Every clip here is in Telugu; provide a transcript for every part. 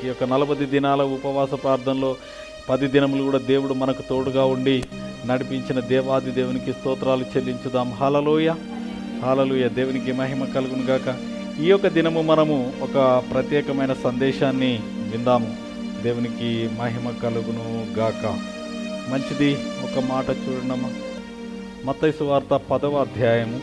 ఈ యొక్క నలభై దినాల ఉపవాస ప్రార్థనలో పది దినములు కూడా దేవుడు మనకు తోడుగా ఉండి నడిపించిన దేవాది దేవునికి స్తోత్రాలు చెల్లించుదాం హాలలోయ హాలలోయ దేవునికి మహిమ కలుగును గాక ఈ యొక్క దినము మనము ఒక ప్రత్యేకమైన సందేశాన్ని విందాము దేవునికి మహిమ కలుగును గాక మంచిది ఒక మాట చూడండమ్మా మత్తైసు వార్త పదవ అధ్యాయము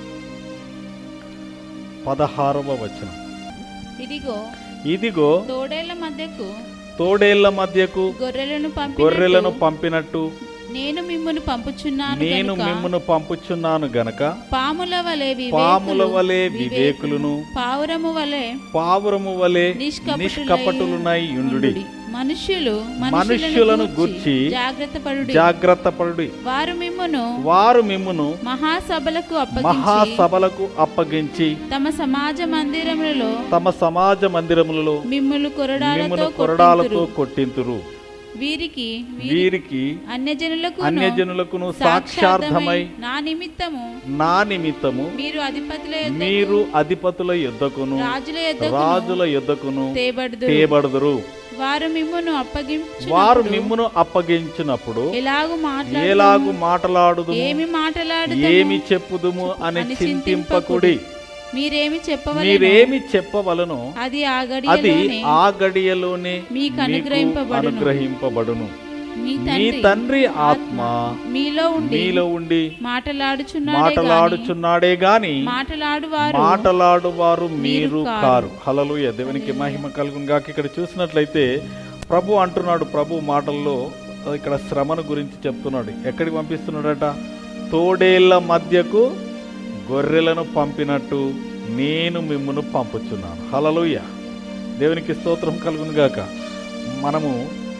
పదహారవ వచనం ఇదిగో ఇదిగో తోడేళ్ల మధ్యకు తోడేళ్ల మధ్యకు గొర్రెలను పంపి గొర్రెలను పంపినట్టు నేను మిమ్మును పంపుచున్నాను నేను గనుక మిమ్మును పంపుచున్నాను గనక పాముల వలె పాముల వివేకులు వలె వివేకులను పావురము వలె పావురము వలె నిష్కపటులై నిష్కపటులునై యుండుడి మనుష్యులు మనుష్యులను గూర్చి జాగ్రత్త పడుడి జాగ్రత్త పడుడి వారు మిమ్మును వారు మిమ్మును మహాసభలకు అప్పగించి మహాసభలకు అప్పగించి తమ సమాజ మందిరములలో తమ సమాజ మందిరములలో మిమ్ములు కొరడాలతో మిమ్మల్ని కొరడాలతో కొట్టింతురు. కొట్టింతురు వీరికి వీరి- వీరికి అన్యజనులకు అన్యజనులకును సాక్షార్థమై నా నిమిత్తము నా నిమిత్తము మీరు అధిపతుల యొద్దకు, మీరు అధిపతుల యుద్ధకును రాజుల యొద్దకు రాజుల యుద్ధకును తేబడుదురు తేబడుదురు వారు మిమ్మును అప్పగించు వారు మిమ్మును అప్పగించినప్పుడు ఎలాగు మాట్లాడు ఎలాగు మాటలాడుదు ఏమి మాట్లాడు ఏమి చెప్పుదుము అని అని చింతింపకుడి మీరేమి చెప్పవలెను మీరేమి చెప్పవలను అది ఆ అది గడియలోనే ఆ గడియలోనే మీకు మీకు అనుగ్రహింపబడును. అనుగ్రహింపబడును మీ మీ తండ్రి తండ్రి ఆత్మ మీలో ఉండి మీలో ఉండి మాట్లాడుచున్నాడే గాని మాటలాడుచున్నాడే గాని మాట్లాడువారు మాటలాడువారు మీరు మీరు కారు. కారు హలలుయ దేవునికి మహిమ కలుగును గాక ఇక్కడ చూసినట్లయితే ప్రభు అంటున్నాడు ప్రభు మాటల్లో ఇక్కడ శ్రమను గురించి చెప్తున్నాడు ఎక్కడికి పంపిస్తున్నాడట తోడేళ్ల మధ్యకు గొర్రెలను పంపినట్టు నేను మిమ్మును పంపుచున్నాను హలలుయ దేవునికి స్తోత్రం కలుగును గాక మనము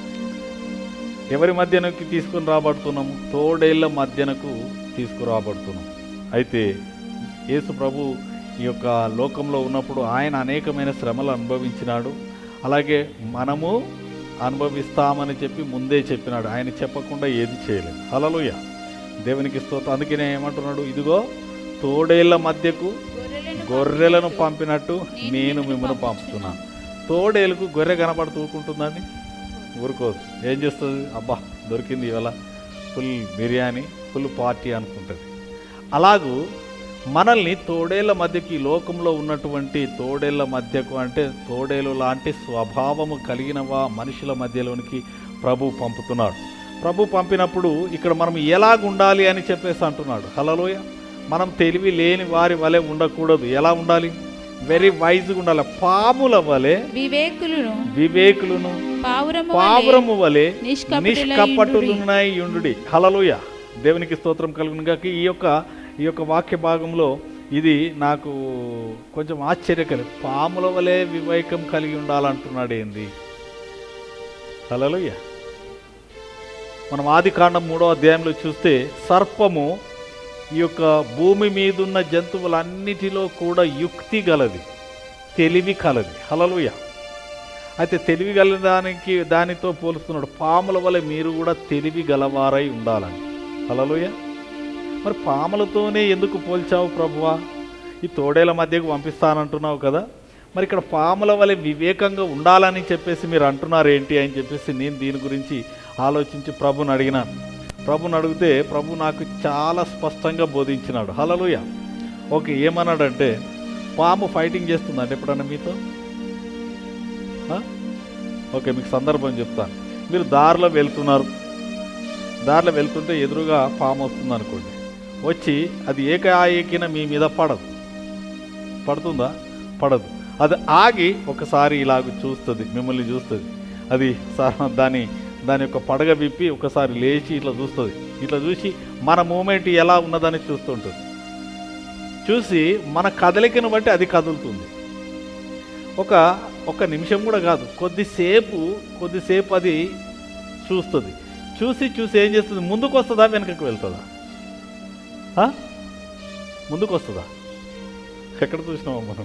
ఎవరి మధ్యనకి తీసుకుని రాబడుతున్నాము తోడేళ్ల మధ్యనకు తీసుకురాబడుతున్నాం అయితే యేసు ప్రభు ఈ యొక్క లోకంలో ఉన్నప్పుడు ఆయన అనేకమైన శ్రమలు అనుభవించినాడు అలాగే మనము అనుభవిస్తామని చెప్పి ముందే చెప్పినాడు ఆయన చెప్పకుండా ఏది చేయలేదు హలలుయ దేవునికి స్తోత్రం అందుకనే ఏమంటున్నాడు ఇదిగో తోడేళ్ల మధ్యకు గొర్రెలను గొర్రెలను పంపినట్టు నేను మిమ్మల్ని పంపుతున్నాను తోడేలకు గొర్రె కనపడుతూ ఊరుకుంటుందండి ఊరుకోదు ఏం చేస్తుంది అబ్బా దొరికింది ఇవాళ ఫుల్ బిర్యానీ ఫుల్ పార్టీ అనుకుంటుంది అలాగూ మనల్ని తోడేళ్ల మధ్యకి ఈ లోకంలో ఉన్నటువంటి తోడేళ్ల మధ్యకు అంటే తోడేలు లాంటి స్వభావము కలిగిన వా మనుషుల మధ్యలోనికి ప్రభు పంపుతున్నాడు ప్రభు పంపినప్పుడు ఇక్కడ మనం ఎలాగుండాలి అని చెప్పేసి అంటున్నాడు హలలోయ మనం తెలివి లేని వారి వలె ఉండకూడదు ఎలా ఉండాలి వెరీ వైజ్గా ఉండాలి పాముల వలె వివేకులను వివేకులను పావురము పావురము వలె నిష్కపటులై నిష్కపటులునై యుండుడి హలలుయ దేవునికి స్తోత్రం కలుగును గాక ఈ యొక్క ఈ యొక్క వాక్య భాగంలో ఇది నాకు కొంచెం ఆశ్చర్యకరం పాముల వలె వివేకం కలిగి ఉండాలంటున్నాడు ఏంది హలలుయ మనం ఆది కాండం మూడో అధ్యాయంలో చూస్తే సర్పము ఈ యొక్క భూమి మీదున్న జంతువులన్నిటిలో కూడా యుక్తి గలది తెలివి కలది హలలుయ అయితే తెలివి గల దానికి దానితో పోలుస్తున్నాడు పాముల వల్ల మీరు కూడా తెలివి గలవారై ఉండాలని హలలుయ మరి పాములతోనే ఎందుకు పోల్చావు ప్రభువా ఈ తోడేల మధ్యకు పంపిస్తానంటున్నావు కదా మరి ఇక్కడ పాముల వలె వివేకంగా ఉండాలని చెప్పేసి మీరు అంటున్నారు ఏంటి అని చెప్పేసి నేను దీని గురించి ఆలోచించి ప్రభుని అడిగినాను ప్రభుని అడిగితే ప్రభు నాకు చాలా స్పష్టంగా బోధించినాడు హలలుయ ఓకే ఏమన్నాడంటే పాము ఫైటింగ్ చేస్తుందంటే ఎప్పుడన్నా మీతో ఆ? ఓకే మీకు సందర్భం చెప్తాను మీరు దారిలో వెళ్తున్నారు దారిలో వెళ్తుంటే ఎదురుగా పాము వస్తుంది అనుకోండి వచ్చి అది ఏకాఏకిన మీ మీద పడదు పడుతుందా పడదు అది ఆగి ఒకసారి ఇలాగ చూస్తుంది మిమ్మల్ని చూస్తుంది అది సా- దాని దాని యొక్క పడగ విప్పి ఒకసారి లేచి ఇట్లా చూస్తుంది ఇట్లా చూసి మన మూమెంట్ ఎలా ఉన్నదని చూస్తుంటుంది చూసి మన కదలికను బట్టి అది కదులుతుంది ఒక ఒక నిమిషం కూడా కాదు కొద్దిసేపు కొద్దిసేపు అది చూస్తుంది చూసి చూసి ఏం చేస్తుంది ముందుకు వస్తుందా వెనకకు వెళ్తుందా ఆ? ముందుకు వస్తుందా ఎక్కడ చూసినామా మనం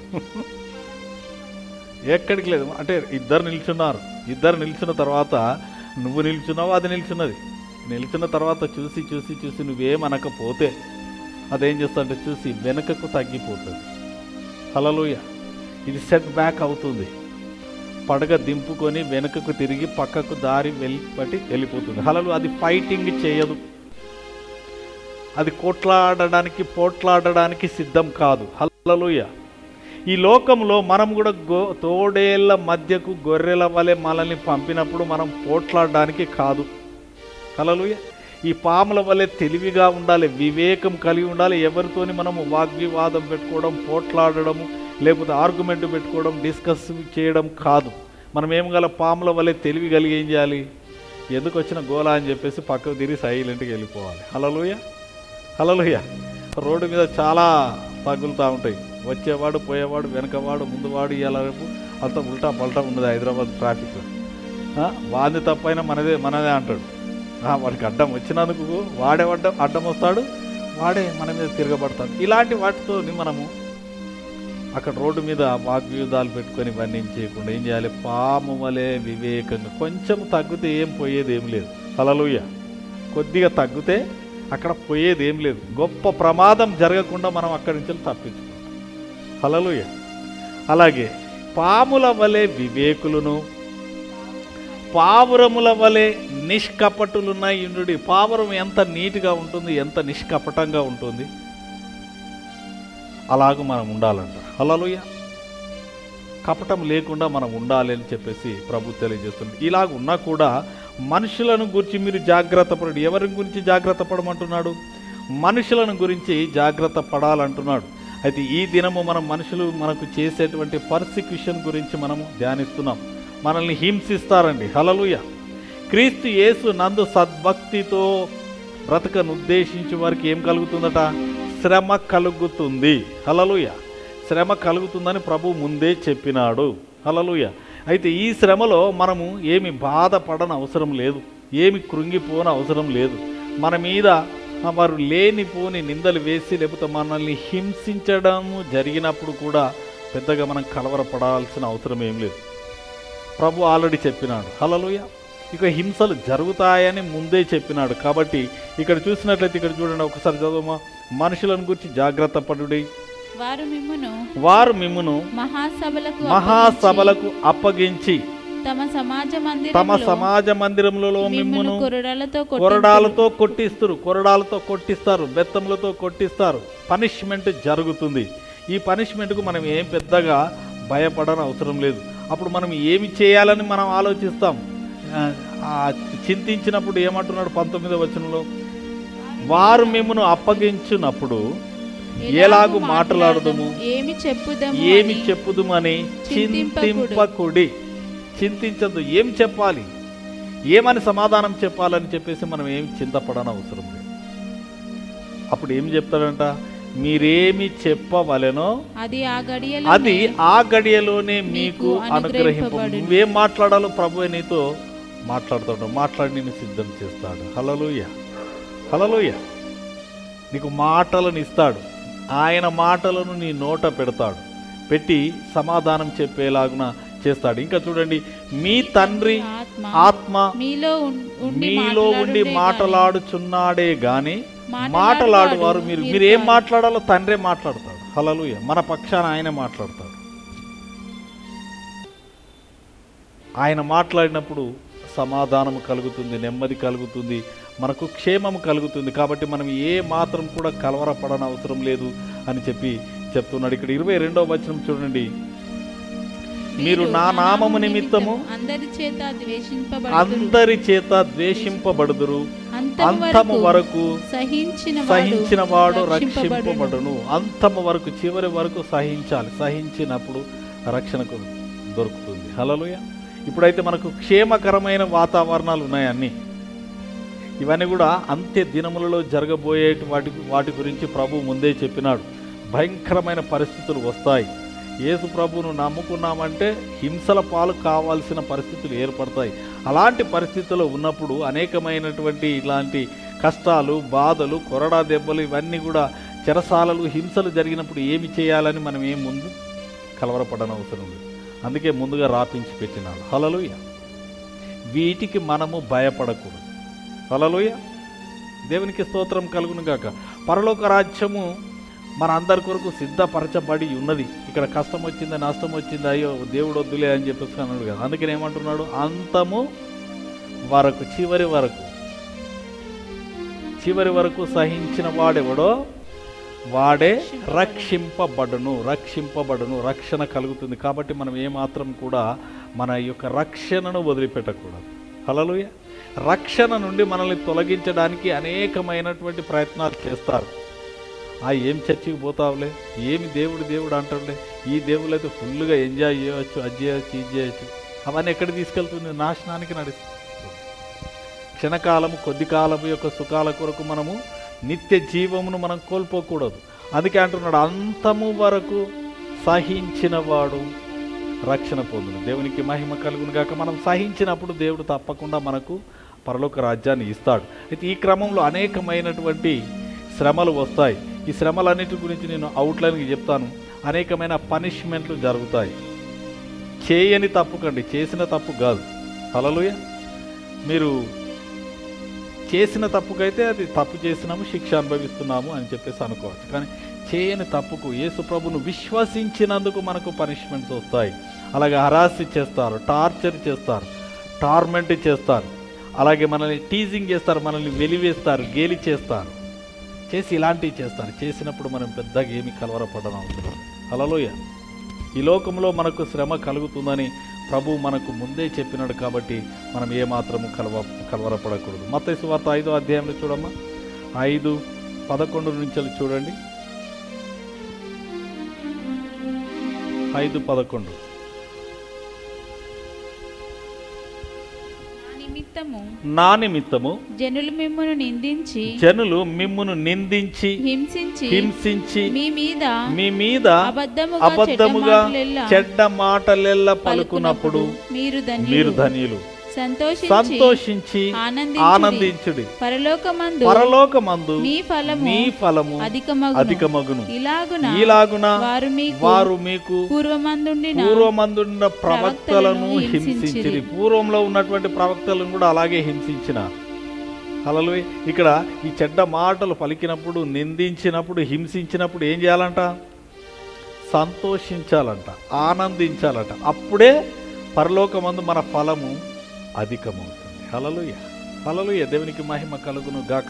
ఎక్కడికి లేదు అంటే ఇద్దరు నిల్చున్నారు ఇద్దరు నిల్చున్న తర్వాత నువ్వు నిల్చున్నావు అది నిల్చున్నది నిల్చున్న తర్వాత చూసి చూసి చూసి నువ్వేమనకపోతే అదేం చేస్తుందంటే చూసి వెనుకకు తగ్గిపోతుంది హలలుయ ఇది సెట్ బ్యాక్ అవుతుంది పడగ దింపుకొని వెనుకకు తిరిగి పక్కకు దారి వెళ్ళిపట్టి వెళ్ళిపోతుంది హలలు అది ఫైటింగ్ చేయదు అది కొట్లాడడానికి పోట్లాడడానికి సిద్ధం కాదు హల్లలుయ ఈ లోకంలో మనం కూడా గో తోడేళ్ల మధ్యకు గొర్రెల వలె మనల్ని పంపినప్పుడు మనం పోట్లాడడానికి కాదు హల్లెలూయా ఈ పాముల వలె తెలివిగా ఉండాలి వివేకం కలిగి ఉండాలి ఎవరితోని మనము వాగ్వివాదం పెట్టుకోవడం పోట్లాడడము లేకపోతే ఆర్గ్యుమెంట్ పెట్టుకోవడం డిస్కస్ చేయడం కాదు మనం ఏం గల పాముల వలె తెలివి కలిగి ఏం చేయాలి ఎందుకు వచ్చిన గోలా అని చెప్పేసి పక్కకు తిరిగి సైలెంట్గా వెళ్ళిపోవాలి హలలుయ హలలుయ రోడ్డు మీద చాలా తగులుతూ ఉంటాయి వచ్చేవాడు పోయేవాడు వెనకవాడు ముందువాడు ఇలా రేపు అంతా ఉల్టా పల్టా ఉన్నది హైదరాబాద్ ట్రాఫిక్ వాంది తప్పైనా మనదే మనదే అంటాడు ఆ, వాడికి అడ్డం వచ్చినందుకు వాడే అడ్డం అడ్డం వస్తాడు వాడే మన మీద తిరగబడతాడు ఇలాంటి వాటితో మనము అక్కడ రోడ్డు మీద వాగ్వియుధాలు పెట్టుకొని ఇవన్నీ ఏం చేయకుండా ఏం చేయాలి పాము వలె వివేకంగా కొంచెం తగ్గితే ఏం పోయేది ఏం లేదు హలలుయ కొద్దిగా తగ్గితే అక్కడ పోయేది ఏం లేదు గొప్ప ప్రమాదం జరగకుండా మనం అక్కడి నుంచి తప్పించుకుంటాం హలలుయ అలాగే పాముల వలె వివేకులను పావురముల వలె నిష్కపటులున్న ఇంద్రుడి పావురం ఎంత నీట్గా ఉంటుంది ఎంత నిష్కపటంగా ఉంటుంది అలాగ మనం ఉండాలంట హలలుయ కపటం లేకుండా మనం ఉండాలి అని చెప్పేసి ప్రభు తెలియజేస్తుంది ఇలాగ ఉన్నా కూడా మనుషులను గురించి మీరు జాగ్రత్త పడండి ఎవరి గురించి జాగ్రత్త పడమంటున్నాడు మనుషులను గురించి జాగ్రత్త పడాలంటున్నాడు అయితే ఈ దినము మనం మనుషులు మనకు చేసేటువంటి పర్సిక్యూషన్ గురించి మనము ధ్యానిస్తున్నాం మనల్ని హింసిస్తారండి హలలుయ క్రీస్తు యేసు నందు సద్భక్తితో బ్రతకను ఉద్దేశించి వారికి ఏం కలుగుతుందట శ్రమ కలుగుతుంది హలలుయ శ్రమ కలుగుతుందని ప్రభు ముందే చెప్పినాడు హలలుయ అయితే ఈ శ్రమలో మనము ఏమి బాధపడన అవసరం లేదు ఏమి కృంగిపోన అవసరం లేదు మన మీద ఆ, వారు లేనిపోని నిందలు వేసి లేకపోతే మనల్ని హింసించడము జరిగినప్పుడు కూడా పెద్దగా మనం కలవరపడాల్సిన అవసరం ఏం లేదు ప్రభు ఆల్రెడీ చెప్పినాడు హలలుయ ఇక హింసలు జరుగుతాయని ముందే చెప్పినాడు కాబట్టి ఇక్కడ చూసినట్లయితే ఇక్కడ చూడండి ఒకసారి చదువుమా మనుషులను గురించి జాగ్రత్త పడుడి వారు మిమ్మును వారు మిమ్మును మహాసభలకు మహాసభలకు అప్పగించి అప్పగించి తమ సమాజ తమ మందిరములో సమాజ మందిరములలో మిమ్మును మిమ్మును కొరడాలతో కొరడాలతో కొట్టిస్తారు కొరడాలతో కొట్టిస్తారు బెత్తములతో కొట్టిస్తారు పనిష్మెంట్ జరుగుతుంది ఈ పనిష్మెంట్కు మనం ఏం పెద్దగా భయపడని అవసరం లేదు అప్పుడు మనం ఏమి చేయాలని మనం ఆలోచిస్తాం ఆ, ఆ చింతించినప్పుడు ఏమంటున్నాడు పంతొమ్మిదో వచనంలో వారు మిమ్మను అప్పగించినప్పుడు ఎలాగు మాట్లాడదుము ఏమి చెప్పుదము ఏమి అని చెప్పుదుమని చింతింపకుడు. చింతింపకుడి చింతించద్దు ఏం చెప్పాలి ఏమని సమాధానం చెప్పాలని చెప్పేసి మనం ఏం చింతపడని అవసరం లేదు అప్పుడు ఏం చెప్తాడంట మీరేమి చెప్పవలెనో అది ఆ గడియలో అది ఆ గడియలోనే మీకు మీకు అనుగ్రహింపు అనుగ్రహింపబడును. నువ్వేం మాట్లాడాలో ప్రభు నీతో మాట్లాడతాడు మాట్లాడి నేను సిద్ధం చేస్తాడు హలలుయ హలలుయ నీకు మాటలను ఇస్తాడు ఆయన మాటలను నీ నోట పెడతాడు పెట్టి సమాధానం చెప్పేలాగున చేస్తాడు ఇంకా చూడండి మీ తండ్రి ఆత్మ ఆత్మ మీలో ఉన్- ఉండి మీలో ఉండి మాట్లాడుటే మాట్లాడుచున్నాడే గాని మాట్లాడువాడు మాట్లాడువారు మీరు మీరు మీరు ఏం కాదు. మాట్లాడాలో తండ్రే మాట్లాడతాడు హలలుయ మన పక్షాన ఆయనే మాట్లాడతాడు ఆయన మాట్లాడినప్పుడు సమాధానం కలుగుతుంది నెమ్మది కలుగుతుంది మనకు క్షేమం కలుగుతుంది కాబట్టి మనం ఏ మాత్రం కూడా కలవరపడని అవసరం లేదు అని చెప్పి చెప్తున్నాడు ఇక్కడ ఇరవై రెండవ వచనం చూడండి మీరు నా నామము నిమిత్తము అందరి చేత ద్వేషింపబడుదురు అందరి చేత ద్వేషింపబడుదురు అంతము అంతము వరకు వరకు సహించిన సహించిన వాడు రక్షింపబడును. రక్షింపబడును అంతము వరకు చివరి వరకు సహించాలి సహించినప్పుడు రక్షణకు దొరుకుతుంది హలలుయ ఇప్పుడైతే మనకు క్షేమకరమైన వాతావరణాలు ఉన్నాయి అన్నీ ఇవన్నీ కూడా అంత్య దినములలో జరగబోయే వాటి వాటి గురించి ప్రభు ముందే చెప్పినాడు భయంకరమైన పరిస్థితులు వస్తాయి యేసు ప్రభువును నమ్ముకున్నామంటే హింసల పాలు కావాల్సిన పరిస్థితులు ఏర్పడతాయి అలాంటి పరిస్థితుల్లో ఉన్నప్పుడు అనేకమైనటువంటి ఇలాంటి కష్టాలు బాధలు కొరడా దెబ్బలు ఇవన్నీ కూడా చెరసాలలు హింసలు జరిగినప్పుడు ఏమి చేయాలని మనం ఏం ముందు కలవరపడని అవసరం లేదు అందుకే ముందుగా రాపించి పెట్టినాడు హలలుయ వీటికి మనము భయపడకూడదు హలలుయ దేవునికి స్తోత్రం కలుగును గాక పరలోక రాజ్యము మన అందరి కొరకు సిద్ధపరచబడి ఉన్నది ఇక్కడ కష్టం వచ్చింది నష్టం వచ్చింది అయ్యో దేవుడు వద్దులే అని చెప్పేసి అన్నాడు కదా అందుకని ఏమంటున్నాడు అంతము వరకు చివరి వరకు చివరి వరకు సహించిన వాడెవడో వాడే రక్షింపబడును రక్షింపబడును రక్షణ కలుగుతుంది కాబట్టి మనం ఏమాత్రం కూడా మన యొక్క రక్షణను వదిలిపెట్టకూడదు హలలుయ రక్షణ నుండి మనల్ని తొలగించడానికి అనేకమైనటువంటి ప్రయత్నాలు చేస్తారు ఆ ఏం చర్చికి పోతావులే ఏమి దేవుడు దేవుడు అంటాడులే ఈ దేవుళ్ళు అయితే ఫుల్గా ఎంజాయ్ చేయవచ్చు అది చేయవచ్చు ఇది చేయవచ్చు అవన్నీ ఎక్కడ తీసుకెళ్తుంది నాశనానికి నడుస్తుంది క్షణకాలము కొద్ది కాలము యొక్క సుఖాల కొరకు మనము నిత్య జీవమును మనం కోల్పోకూడదు అందుకే అంటున్నాడు అంతము వరకు సహించిన వాడు రక్షణ పొందును దేవునికి మహిమ కలుగును గాక మనం సహించినప్పుడు దేవుడు తప్పకుండా మనకు పరలోక రాజ్యాన్ని ఇస్తాడు అయితే ఈ క్రమంలో అనేకమైనటువంటి శ్రమలు వస్తాయి ఈ శ్రమలన్నిటి గురించి నేను అవుట్లైన్కి చెప్తాను అనేకమైన పనిష్మెంట్లు జరుగుతాయి చేయని తప్పు కండి చేసిన తప్పు కాదు హలలుయ మీరు చేసిన తప్పుకైతే అది తప్పు చేసినాము శిక్ష అనుభవిస్తున్నాము అని చెప్పేసి అనుకోవచ్చు కానీ చేయని తప్పుకు యేసు ప్రభును విశ్వసించినందుకు మనకు పనిష్మెంట్స్ వస్తాయి అలాగే హరాసి చేస్తారు టార్చర్ చేస్తారు టార్మెంట్ చేస్తారు అలాగే మనల్ని టీజింగ్ చేస్తారు మనల్ని వెలివేస్తారు గేలి చేస్తారు చేసి ఇలాంటివి చేస్తారు చేసినప్పుడు మనం పెద్దగా ఏమి కలవరపడడం అవసరం హలోయ ఈ లోకంలో మనకు శ్రమ కలుగుతుందని ప్రభు మనకు ముందే చెప్పినాడు కాబట్టి మనం ఏమాత్రము కలవ కలవరపడకూడదు మత వార్త ఐదో అధ్యాయంలో చూడమ్మా ఐదు పదకొండు నుంచి చూడండి ఐదు పదకొండు నా నిమిత్తము నా నిమిత్తము జనులు మిమ్మల్ని నిందించి జనులు మిమ్మును నిందించి హింసించి హింసించి మీ మీద మీ మీద అబద్ధముగా అబద్ధముగా చెడ్డ మాటలెల్లా చెడ్డ మాటలెల్ల పలుకున్నప్పుడు మీరు మీరు ధన్యులు ధన్యులు సంతోషించి సంతోషించి ఆనందించుడి. ఆనందించుడి పరలోకమందు పరలోకమందు మీ ఫలము మీ ఫలము అధికమగును అధికమగును ఇలాగున ఈలాగున వారు మీకు వారు మీకు పూర్వమందుండిన పూర్వమందున్న ప్రవక్తలను ప్రవక్తలను హింసించిరి హింసించిరి. పూర్వంలో ఉన్నటువంటి ప్రవక్తలను కూడా అలాగే హింసించిన హలలు ఇక్కడ ఈ చెడ్డ మాటలు పలికినప్పుడు నిందించినప్పుడు హింసించినప్పుడు ఏం చేయాలంట సంతోషించాలంట ఆనందించాలంట అప్పుడే పరలోకమందు మన ఫలము అధికమవుతుంది హలలుయ హలలుయ దేవునికి మహిమ కలుగును గాక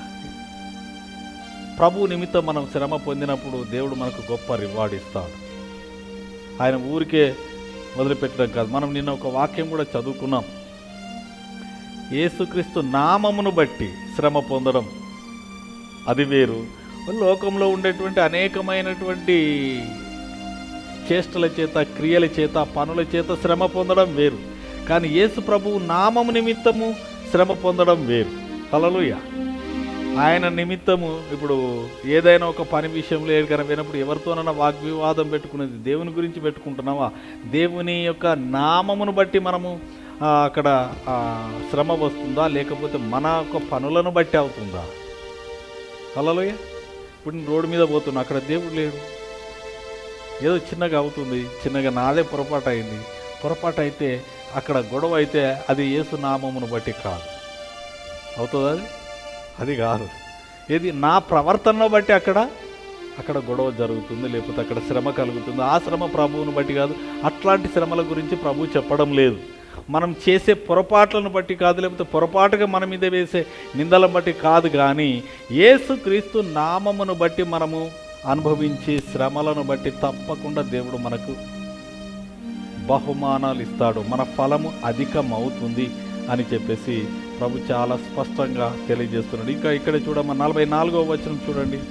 ప్రభు నిమిత్తం మనం శ్రమ పొందినప్పుడు దేవుడు మనకు గొప్ప రివార్డ్ ఇస్తాడు ఆయన ఊరికే వదిలిపెట్టడం కాదు మనం నిన్న ఒక వాక్యం కూడా చదువుకున్నాం యేసుక్రీస్తు నామమును బట్టి శ్రమ పొందడం అది వేరు లోకంలో ఉండేటువంటి అనేకమైనటువంటి చేష్టల చేత క్రియల చేత పనుల చేత శ్రమ పొందడం వేరు కానీ యేసు ప్రభువు నామము నిమిత్తము శ్రమ పొందడం వేరు హల్లెలూయా ఆయన నిమిత్తము ఇప్పుడు ఏదైనా ఒక పని విషయంలో ఏదైనా వినప్పుడు ఎవరితోనైనా వాగ్వివాదం పెట్టుకునేది దేవుని గురించి పెట్టుకుంటున్నావా దేవుని యొక్క నామమును బట్టి మనము ఆ, అక్కడ ఆ, శ్రమ వస్తుందా లేకపోతే మన యొక్క పనులను బట్టి అవుతుందా హలోయ ఇప్పుడు నేను రోడ్డు మీద పోతున్నా అక్కడ దేవుడు లేడు ఏదో చిన్నగా అవుతుంది చిన్నగా నాదే పొరపాటు అయింది పొరపాటు అయితే అక్కడ గొడవ అయితే అది యేసు నామమును బట్టి కాదు అవుతుందా అది అది కాదు ఏది నా ప్రవర్తనను బట్టి అక్కడ అక్కడ గొడవ జరుగుతుంది లేకపోతే అక్కడ శ్రమ కలుగుతుంది ఆ శ్రమ ప్రభువును బట్టి కాదు అట్లాంటి శ్రమల గురించి ప్రభు చెప్పడం లేదు మనం చేసే పొరపాట్లను బట్టి కాదు లేకపోతే పొరపాటుగా మన మీద వేసే నిందలను బట్టి కాదు కానీ యేసుక్రీస్తు నామమును బట్టి మనము అనుభవించే శ్రమలను బట్టి తప్పకుండా దేవుడు మనకు బహుమానాలు ఇస్తాడు మన ఫలము అధికమవుతుంది అని చెప్పేసి ప్రభు చాలా స్పష్టంగా తెలియజేస్తున్నాడు ఇంకా ఇక్కడ చూడమ్మా నలభై నాలుగో వచనం చూడండి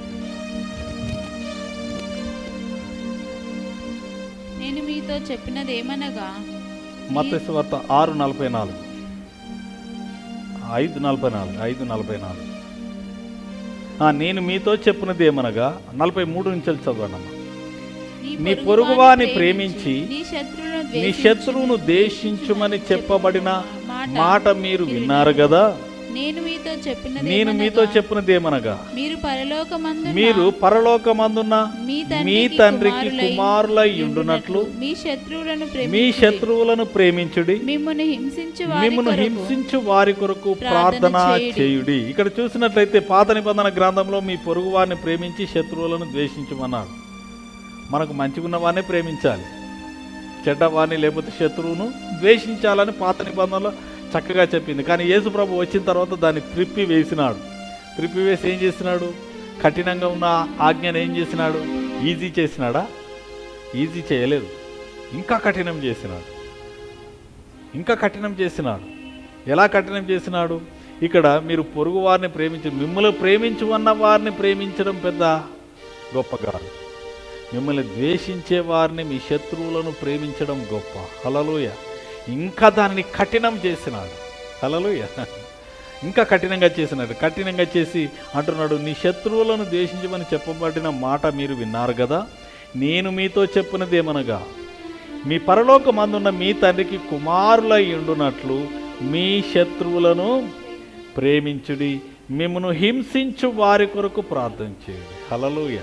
నేను మీతో చెప్పినది ఏమనగా మత్స్య వార్త ఆరు నలభై నాలుగు ఐదు నలభై నాలుగు ఐదు నలభై నాలుగు ఆ, నేను మీతో చెప్పినది ఏమనగా నలభై మూడు నుంచి చదవండి అమ్మా నీ పొరుగువాని ప్రేమించి నీ శత్రువును నీ ద్వేషించు. శత్రువును దేశించుమని చెప్పబడిన మాట మీరు విన్నారు కదా నేను మీతో చెప్పినది నేను మీతో చెప్పినది ఏమనగా మీరు పరలోకమందు మీరు పరలోకమందున్న మీ మీ తండ్రికి కుమారులై ఉండునట్లు మీ శత్రువులను మీ ప్రేమించుడి. శత్రువులను ప్రేమించుడి మిమ్మును హింసించు వారి మిమ్మల్ని కొరకు హింసించు వారి కొరకు ప్రార్థన ప్రార్థన చేయుడి. చేయుడి ఇక్కడ చూసినట్లయితే పాత నిబంధన గ్రంథంలో మీ పొరుగు వారిని ప్రేమించి శత్రువులను ద్వేషించమన్నాడు మనకు మంచిగున్న వారిని ప్రేమించాలి చెడ్డవారిని లేకపోతే శత్రువును ద్వేషించాలని పాత నిబంధనలో చక్కగా చెప్పింది కానీ యేసు ప్రభు వచ్చిన తర్వాత దాన్ని త్రిప్పి వేసినాడు త్రిప్పి వేసి ఏం చేసినాడు కఠినంగా ఉన్న ఆజ్ఞను ఏం చేసినాడు ఈజీ చేసినాడా ఈజీ చేయలేదు ఇంకా కఠినం చేసినాడు ఇంకా కఠినం చేసినాడు ఎలా కఠినం చేసినాడు ఇక్కడ మీరు పొరుగు వారిని ప్రేమించి మిమ్మల్ని ప్రేమించువన్న వారిని ప్రేమించడం పెద్ద గొప్ప కాదు మిమ్మల్ని ద్వేషించే వారిని మీ శత్రువులను ప్రేమించడం గొప్ప హలలోయ ఇంకా దానిని కఠినం చేసినాడు హలలోయ ఇంకా కఠినంగా చేసినాడు కఠినంగా చేసి అంటున్నాడు నీ శత్రువులను ద్వేషించమని చెప్పబడిన మాట మీరు విన్నారు కదా నేను మీతో చెప్పినదేమనగా మీ పరలోకమందున్న మీ తండ్రికి కుమారులై ఉండునట్లు మీ శత్రువులను ప్రేమించుడి మిమ్మను హింసించు వారి కొరకు ప్రార్థన చేయండి హలలోయ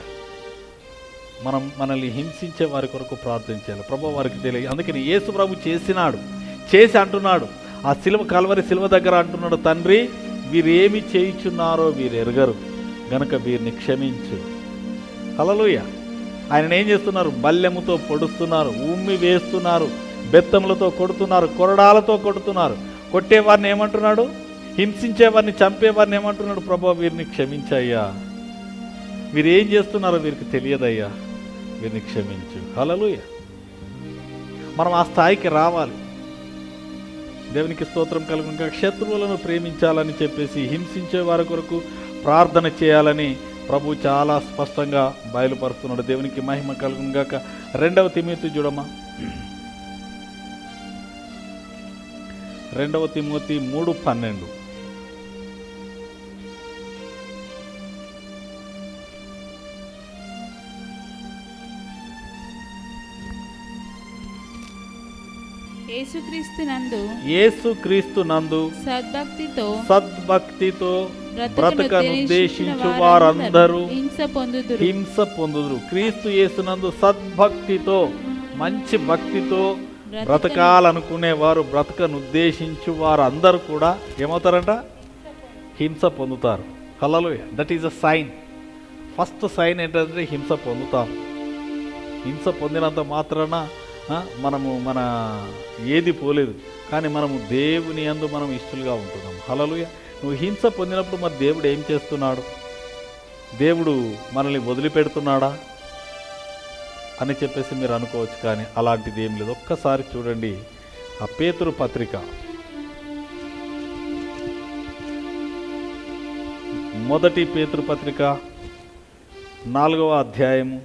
మనం మనల్ని హింసించే వారి కొరకు ప్రార్థన చేయాలి ప్రభు వారికి తెలియదు అందుకని యేసు ప్రభు చేసినాడు చేసి అంటున్నాడు ఆ సిలువ కలవరి సిలువ దగ్గర అంటున్నాడు తండ్రి వీరేమి చేయుచున్నారో వీరు ఎరగరు గనక వీరిని క్షమించు హలలుయ ఆయన ఏం చేస్తున్నారు బల్లెముతో పొడుస్తున్నారు ఉమ్మి వేస్తున్నారు బెత్తములతో కొడుతున్నారు కొరడాలతో కొడుతున్నారు కొట్టేవారిని ఏమంటున్నాడు హింసించేవారిని చంపేవారిని ఏమంటున్నాడు ప్రభా వీరిని క్షమించయ్యా వీరు ఏం చేస్తున్నారో వీరికి తెలియదయ్యా వీరిని క్షమించు హలలుయ మనం ఆ స్థాయికి రావాలి దేవునికి స్తోత్రం కలుగును శత్రువులను ప్రేమించాలని చెప్పేసి హింసించే వారి కొరకు ప్రార్థన చేయాలని ప్రభు చాలా స్పష్టంగా బయలుపరుస్తున్నాడు దేవునికి మహిమ కలుగును గాక రెండవ తిమోతి చూడమ్మా రెండవ తిమోతి మూడు పన్నెండు యేసుక్రీస్తు నందు యేసు క్రీస్తు నందు సద్భక్తితో సద్భక్తితో బ్రతుకును బ్రతకను ఉద్దేశించిన ఉద్దేశించు వారందరూ హింస పొందుదురు హింస పొందుదురు క్రీస్తు యేసునందు సద్భక్తితో మంచి భక్తితో బ్రతకాలనుకునేవారు బ్రతకను ఉద్దేశించు వారు అందరూ కూడా ఏమవుతారంట హింస పొందుతారు కలలో that is a sign first sign ఏంటంటే హింస పొందుతాం హింస పొందినంత మాత్రాన ఆ, మనము మన ఏది పోలేదు కానీ మనము దేవుని యందు మనం ఇష్టలుగా ఉంటున్నాం హలలుయ నువ్వు హింస పొందినప్పుడు మరి దేవుడు ఏం చేస్తున్నాడు దేవుడు మనల్ని వదిలిపెడుతున్నాడా అని చెప్పేసి మీరు అనుకోవచ్చు కానీ అలాంటిది ఏం లేదు ఒక్కసారి చూడండి ఆ పేతురు పత్రిక మొదటి పేతురు పత్రిక నాలుగవ అధ్యాయము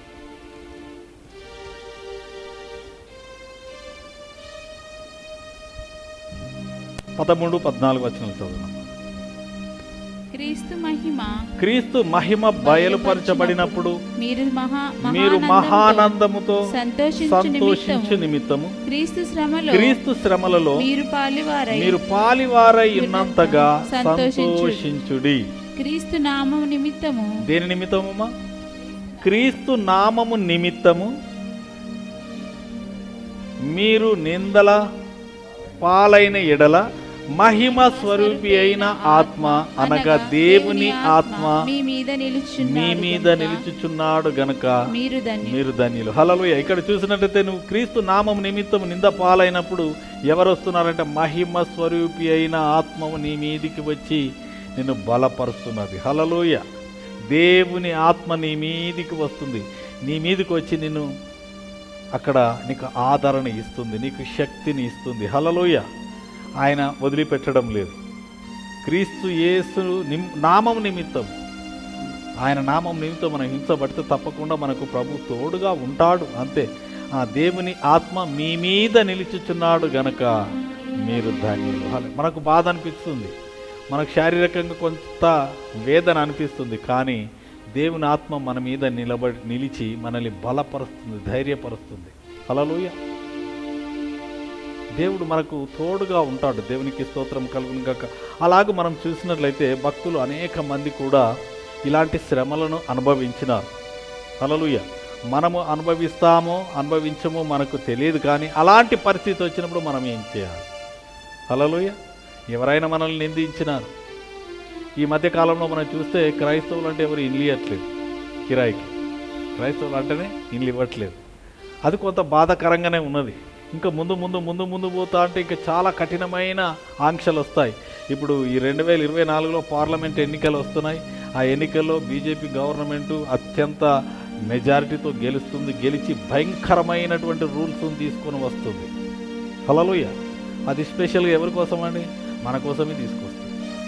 పదమూడు పద్నాలుగు వచనాలు చదువుదాం క్రీస్తు మహిమ క్రీస్తు మహిమ బయలుపరచబడినప్పుడు మీరు మహా మీరు మహానందముతో మహానందముతో సంతోషించు సంతోషించు నిమిత్తము నిమిత్తము క్రీస్తు శ్రమలో క్రీస్తు శ్రమలలో మీరు పాలివారై మీరు పాలివారై ఉన్నంతగా సంతోషించుడి. సంతోషించుడి క్రీస్తు నామము నిమిత్తము దేని నిమిత్తమమ్మా క్రీస్తు నామము నిమిత్తము మీరు నిందల పాలైన ఎడల మహిమ స్వరూపి అయిన ఆత్మ అనగా దేవుని ఆత్మ మీ మీద మీ నిలుచున్నాడు మీద గనుక నిలుచుచున్నాడు గనక మీరు ధన్యులు మీరు ధన్యులు హలలుయ ఇక్కడ చూసినట్లయితే నువ్వు క్రీస్తు నామం నిమిత్తం నింద పాలైనప్పుడు ఎవరు వస్తున్నారంటే మహిమ స్వరూపి అయిన ఆత్మము నీ మీదికి వచ్చి నిన్ను బలపరుస్తున్నది హలలుయ దేవుని ఆత్మ నీ మీదికి వస్తుంది నీ మీదికి వచ్చి నిన్ను అక్కడ నీకు ఆదరణ ఇస్తుంది నీకు శక్తిని ఇస్తుంది హలలోయ ఆయన వదిలిపెట్టడం లేదు క్రీస్తు యేసు నిమ్ నామం నిమిత్తం ఆయన నామం నిమిత్తం మనం హింసపడితే తప్పకుండా మనకు ప్రభు తోడుగా ఉంటాడు అంతే ఆ దేవుని ఆత్మ మీ మీద నిలుచుచున్నాడు గనక మీరు ధన్యులు హల్లె- మనకు బాధ అనిపిస్తుంది మనకు శారీరకంగా కొంత వేదన అనిపిస్తుంది కానీ దేవుని ఆత్మ మన మీద నిలబడి నిలిచి మనల్ని బలపరుస్తుంది ధైర్యపరుస్తుంది హల్లెలూయా దేవుడు మనకు తోడుగా ఉంటాడు దేవునికి స్తోత్రం కలుగును గాక అలాగే మనం చూసినట్లయితే భక్తులు అనేక మంది కూడా ఇలాంటి శ్రమలను అనుభవించినారు హల్లెలూయా మనము అనుభవిస్తామో అనుభవించమో మనకు తెలియదు కానీ అలాంటి పరిస్థితి వచ్చినప్పుడు మనం ఏం చేయాలి హల్లెలూయా ఎవరైనా మనల్ని నిందించినారు ఈ మధ్య కాలంలో మనం చూస్తే క్రైస్తవులు అంటే ఎవరు ఇల్లు ఇవ్వట్లేదు కిరాయికి క్రైస్తవులు అంటేనే ఇల్లు ఇవ్వట్లేదు అది కొంత బాధాకరంగానే ఉన్నది ఇంకా ముందు ముందు ముందు ముందు పోతా అంటే ఇంకా చాలా కఠినమైన ఆంక్షలు వస్తాయి ఇప్పుడు ఈ రెండు వేల ఇరవై నాలుగులో పార్లమెంట్ ఎన్నికలు వస్తున్నాయి ఆ ఎన్నికల్లో బీజేపీ గవర్నమెంటు అత్యంత మెజారిటీతో గెలుస్తుంది గెలిచి భయంకరమైనటువంటి రూల్స్ని తీసుకొని వస్తుంది హలలుయ అది స్పెషల్గా ఎవరి కోసం అండి మన కోసమే తీసుకొస్తుంది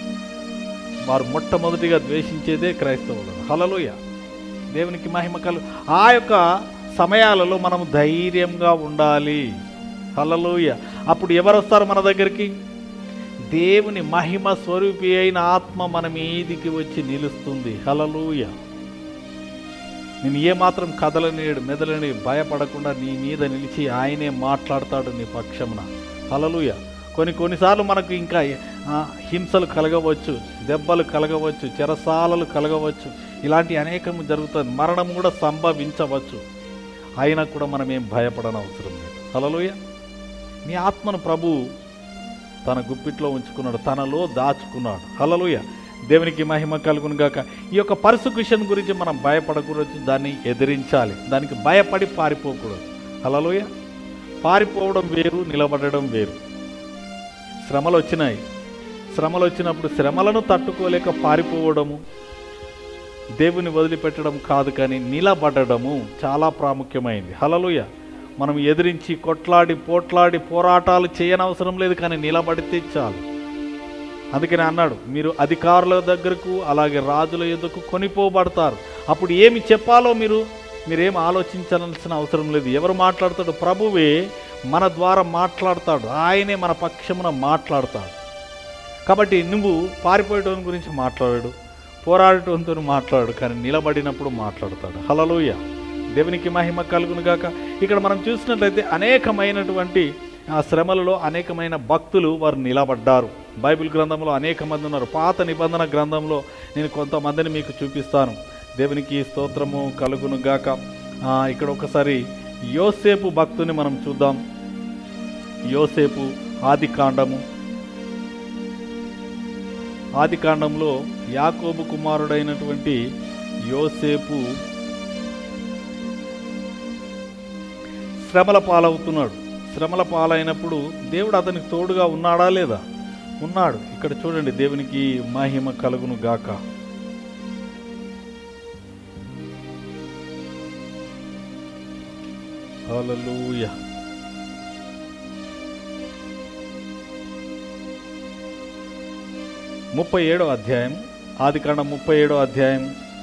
వారు మొట్టమొదటిగా ద్వేషించేదే క్రైస్తవులు హలలుయ దేవునికి మహిమ కలు ఆ యొక్క సమయాలలో మనం ధైర్యంగా ఉండాలి హలలుయ అప్పుడు ఎవరు వస్తారు మన దగ్గరికి దేవుని మహిమ స్వరూపి అయిన ఆత్మ మన మీదికి వచ్చి నిలుస్తుంది హలలుయ నేను ఏమాత్రం కదలనేడు మెదలని భయపడకుండా నీ మీద నిలిచి ఆయనే మాట్లాడతాడు నీ పక్షమున హలలుయ కొన్ని కొన్నిసార్లు మనకు ఇంకా ఆ, హింసలు కలగవచ్చు దెబ్బలు కలగవచ్చు చెరసాలలు కలగవచ్చు ఇలాంటి అనేకము జరుగుతుంది మరణం కూడా సంభవించవచ్చు అయినా కూడా మనం ఏం భయపడనవసరం లేదు హలలుయ నీ ఆత్మను ప్రభు తన గుప్పిట్లో ఉంచుకున్నాడు తనలో దాచుకున్నాడు హలలుయ దేవునికి మహిమ కలుగును గాక ఈ యొక్క పర్సిక్యూషన్ గురించి మనం భయపడకూడదు దాన్ని ఎదిరించాలి దానికి భయపడి పారిపోకూడదు హలలుయ పారిపోవడం వేరు నిలబడడం వేరు శ్రమలు వచ్చినాయి శ్రమలు వచ్చినప్పుడు శ్రమలను తట్టుకోలేక పారిపోవడము దేవుని వదిలిపెట్టడం కాదు కానీ నిలబడడము చాలా ప్రాముఖ్యమైంది హలలుయ మనం ఎదిరించి కొట్లాడి పోట్లాడి పోరాటాలు చేయనవసరం లేదు కానీ నిలబడితే చాలు అందుకని అన్నాడు మీరు అధికారుల దగ్గరకు అలాగే రాజుల ఎదుకు కొనిపోబడతారు అప్పుడు ఏమి చెప్పాలో మీరు మీరేం ఆలోచించాల్సిన అవసరం లేదు ఎవరు మాట్లాడతాడు ప్రభువే మన ద్వారా మాట్లాడతాడు ఆయనే మన పక్షమున మాట్లాడతాడు కాబట్టి నువ్వు పారిపోయేటోని గురించి మాట్లాడాడు పోరాడటంతో మాట్లాడు కానీ నిలబడినప్పుడు మాట్లాడతాడు హలలోయ దేవునికి మహిమ కలుగును గాక ఇక్కడ మనం చూసినట్లయితే అనేకమైనటువంటి ఆ శ్రమలలో అనేకమైన భక్తులు వారు నిలబడ్డారు బైబిల్ గ్రంథంలో అనేక మంది ఉన్నారు పాత నిబంధన గ్రంథంలో నేను కొంతమందిని మీకు చూపిస్తాను దేవునికి స్తోత్రము కలుగును గాక ఆ, ఇక్కడ ఒకసారి యోసేపు భక్తుని మనం చూద్దాం యోసేపు ఆది కాండము ఆది కాండంలో యాకోబు కుమారుడైనటువంటి యోసేపు శ్రమల పాలవుతున్నాడు శ్రమల పాలైనప్పుడు దేవుడు అతనికి తోడుగా ఉన్నాడా లేదా ఉన్నాడు ఇక్కడ చూడండి దేవునికి మహిమ కలుగును గాక హల్లెలూయా ముప్పై ఏడో అధ్యాయం ఆది కాండం ముప్పై ఏడో అధ్యాయం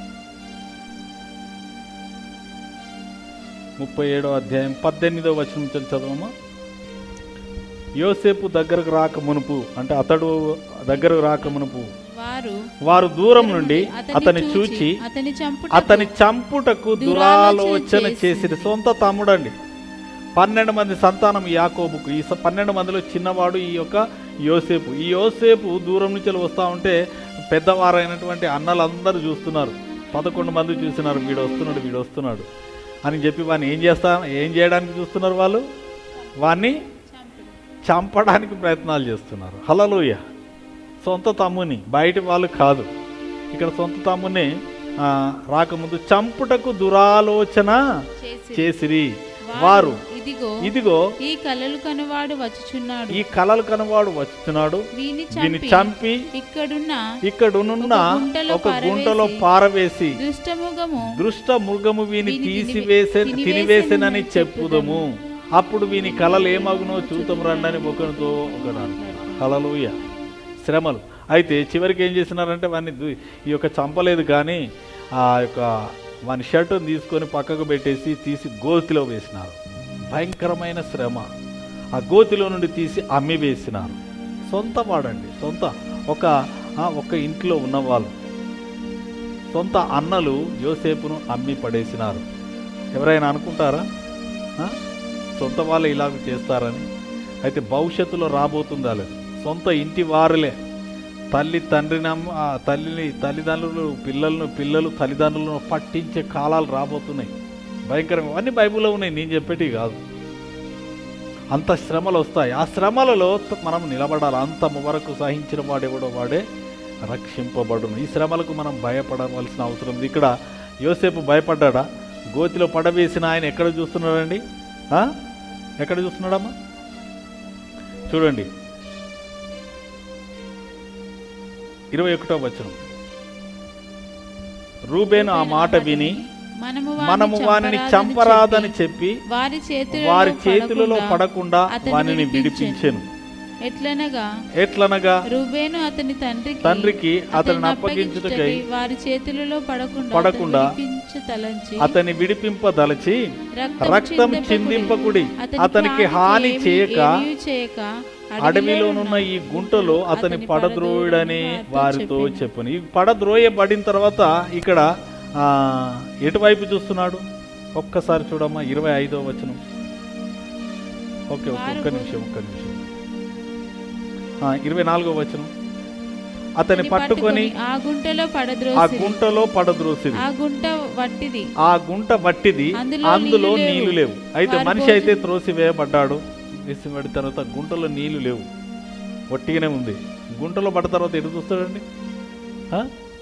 ముప్పై ఏడో అధ్యాయం పద్దెనిమిదో వచనం నుంచి చదవమా యోసేపు దగ్గరకు రాక మునుపు అంటే అతడు దగ్గరకు రాక మునుపు వారు వారు దూరం నుండి అతని చూచి అతని చంపుట అతని చంపుటకు దురాలోచన చేసిరి సొంత తమ్ముడండి పన్నెండు మంది సంతానం యాకోబుకు ఈ స- పన్నెండు మందిలో చిన్నవాడు ఈ యొక్క యోసేపు ఈ యోసేపు దూరం నుంచి వస్తూ ఉంటే పెద్దవారైనటువంటి అన్నలందరూ చూస్తున్నారు పదకొండు మంది చూస్తున్నారు వీడు వస్తున్నాడు వీడు వస్తున్నాడు అని చెప్పి వాడిని ఏం చేస్తా ఏం చేయడానికి చూస్తున్నారు వాళ్ళు వాడిని చంపడానికి ప్రయత్నాలు చేస్తున్నారు హలలోయ సొంత తమ్ముని బయటి వాళ్ళు కాదు ఇక్కడ సొంత తమ్ముని ఆ, రాకముందు చంపుటకు దురాలోచన చేసి చేసిరి వారు ఇదిగో ఇదిగో ఈ కలలు కనువాడు వచ్చుచున్నాడు ఈ కలలు కనవాడు వస్తున్నాడు వీని దీన్ని చంపి చంపి ఇక్కడున్న ఇక్కడున్న ఒక గుంటలో ఒక గుంటలో పారవేసి దుష్టముగము దృష్ట మృగము వీని వీని తీసివేసే తినివే- తినివేసెనని తినివేసెనని చెప్పుదము అప్పుడు వీని కలలు ఏమగునో చూతం రండని ఒకరితో ఒకడు కలలుయ శ్రమలు అయితే చివరికి ఏం చేసినారంటే వాడిని దు- ఈ యొక్క చంపలేదు కానీ ఆ యొక్క వాని షర్టును తీసుకొని పక్కకు పెట్టేసి తీసి గోతిలో వేసినారు భయంకరమైన శ్రమ ఆ గోతిలో నుండి తీసి అమ్మి వేసినారు సొంత వాడండి సొంత ఒక ఆ, ఒక ఇంట్లో ఉన్నవాళ్ళు సొంత అన్నలు యోసేపును అమ్మి పడేసినారు ఎవరైనా అనుకుంటారా ఆ? సొంత వాళ్ళు ఇలాగ చేస్తారని అయితే భవిష్యత్తులో రాబోతుందా లేదు సొంత ఇంటి వారులే తల్లి తండ్రిని అమ్మ- ఆ తల్లిని తల్లిదండ్రులు పిల్లలను పిల్లలు తల్లిదండ్రులను పట్టించే కాలాలు రాబోతున్నాయి భయంకరంగా అన్ని బైబిల్లో ఉన్నాయి నేను చెప్పేటివి కాదు అంత శ్రమలు వస్తాయి ఆ శ్రమలలో త- మనం నిలబడాలి అంత వరకు సహించిన వాడెవడో వాడే రక్షింపబడును ఈ శ్రమలకు మనం భయపడవలసిన అవసరం ఉంది ఇక్కడ యోసేపు భయపడ్డాడా గోతిలో పడవేసిన ఆయన ఎక్కడ చూస్తున్నాడండి ఆ? ఎక్కడ చూస్తున్నాడమ్మా చూడండి ఇరవై ఒకటో వచనం రూబేను ఆ మాట విని మనము మనము వానిని చంపరాదని చెప్పి వారి చేతులలో వారి చేతులలో పడకుండా అతన్ని వానిని విడిపించెను. విడిపించెను ఎట్లనగా ఎట్లనగా రూబేను అతని తండ్రికి తండ్రికి అతన్ని అతన్ని అప్పగించుటకై అప్పగించుటకై వారి చేతులలో పడకుండా పడకుండా విడిపించ తలంచి అతన్ని విడిపింపదలచి రక్తం చిందింపకుడి. చిందింపకుడి అతనికి హాని ఏమీ- చేయక ఏమీ చేయక అడవిలోనున్న ఈ గుంటలో అతని పడద్రోయుడని వారితో చెప్పెను. చెప్పును ఈ పడద్రోయబడిన తర్వాత ఇక్కడ ఆ, ఎటువైపు చూస్తున్నాడు ఒక్కసారి చూడమ్మా ఇరవై ఐదో వచనం ఓకే ఓకే ఒక్క నిమిషం ఒక్క నిమిషం ఆ, ఇరవై నాలుగో వచనం అతని పట్టుకొని ఆ గుంటలో ఆ పడద్రోసి గుంటలో పడద్రోసిది ఆ గుంట వట్టిది ఆ గుంట వట్టిది అందులో అందులో నీళ్లు నీళ్లు లేవు. లేవు అయితే వారు మనిషి అయితే భోజనం- త్రోసివేయబడ్డాడు వేసివేయబడిన తర్వాత గుంటలో నీళ్లు లేవు ఒట్టిగానే ఉంది గుంటలో పడ్డ తర్వాత ఎటు చూస్తాడండి ఆ?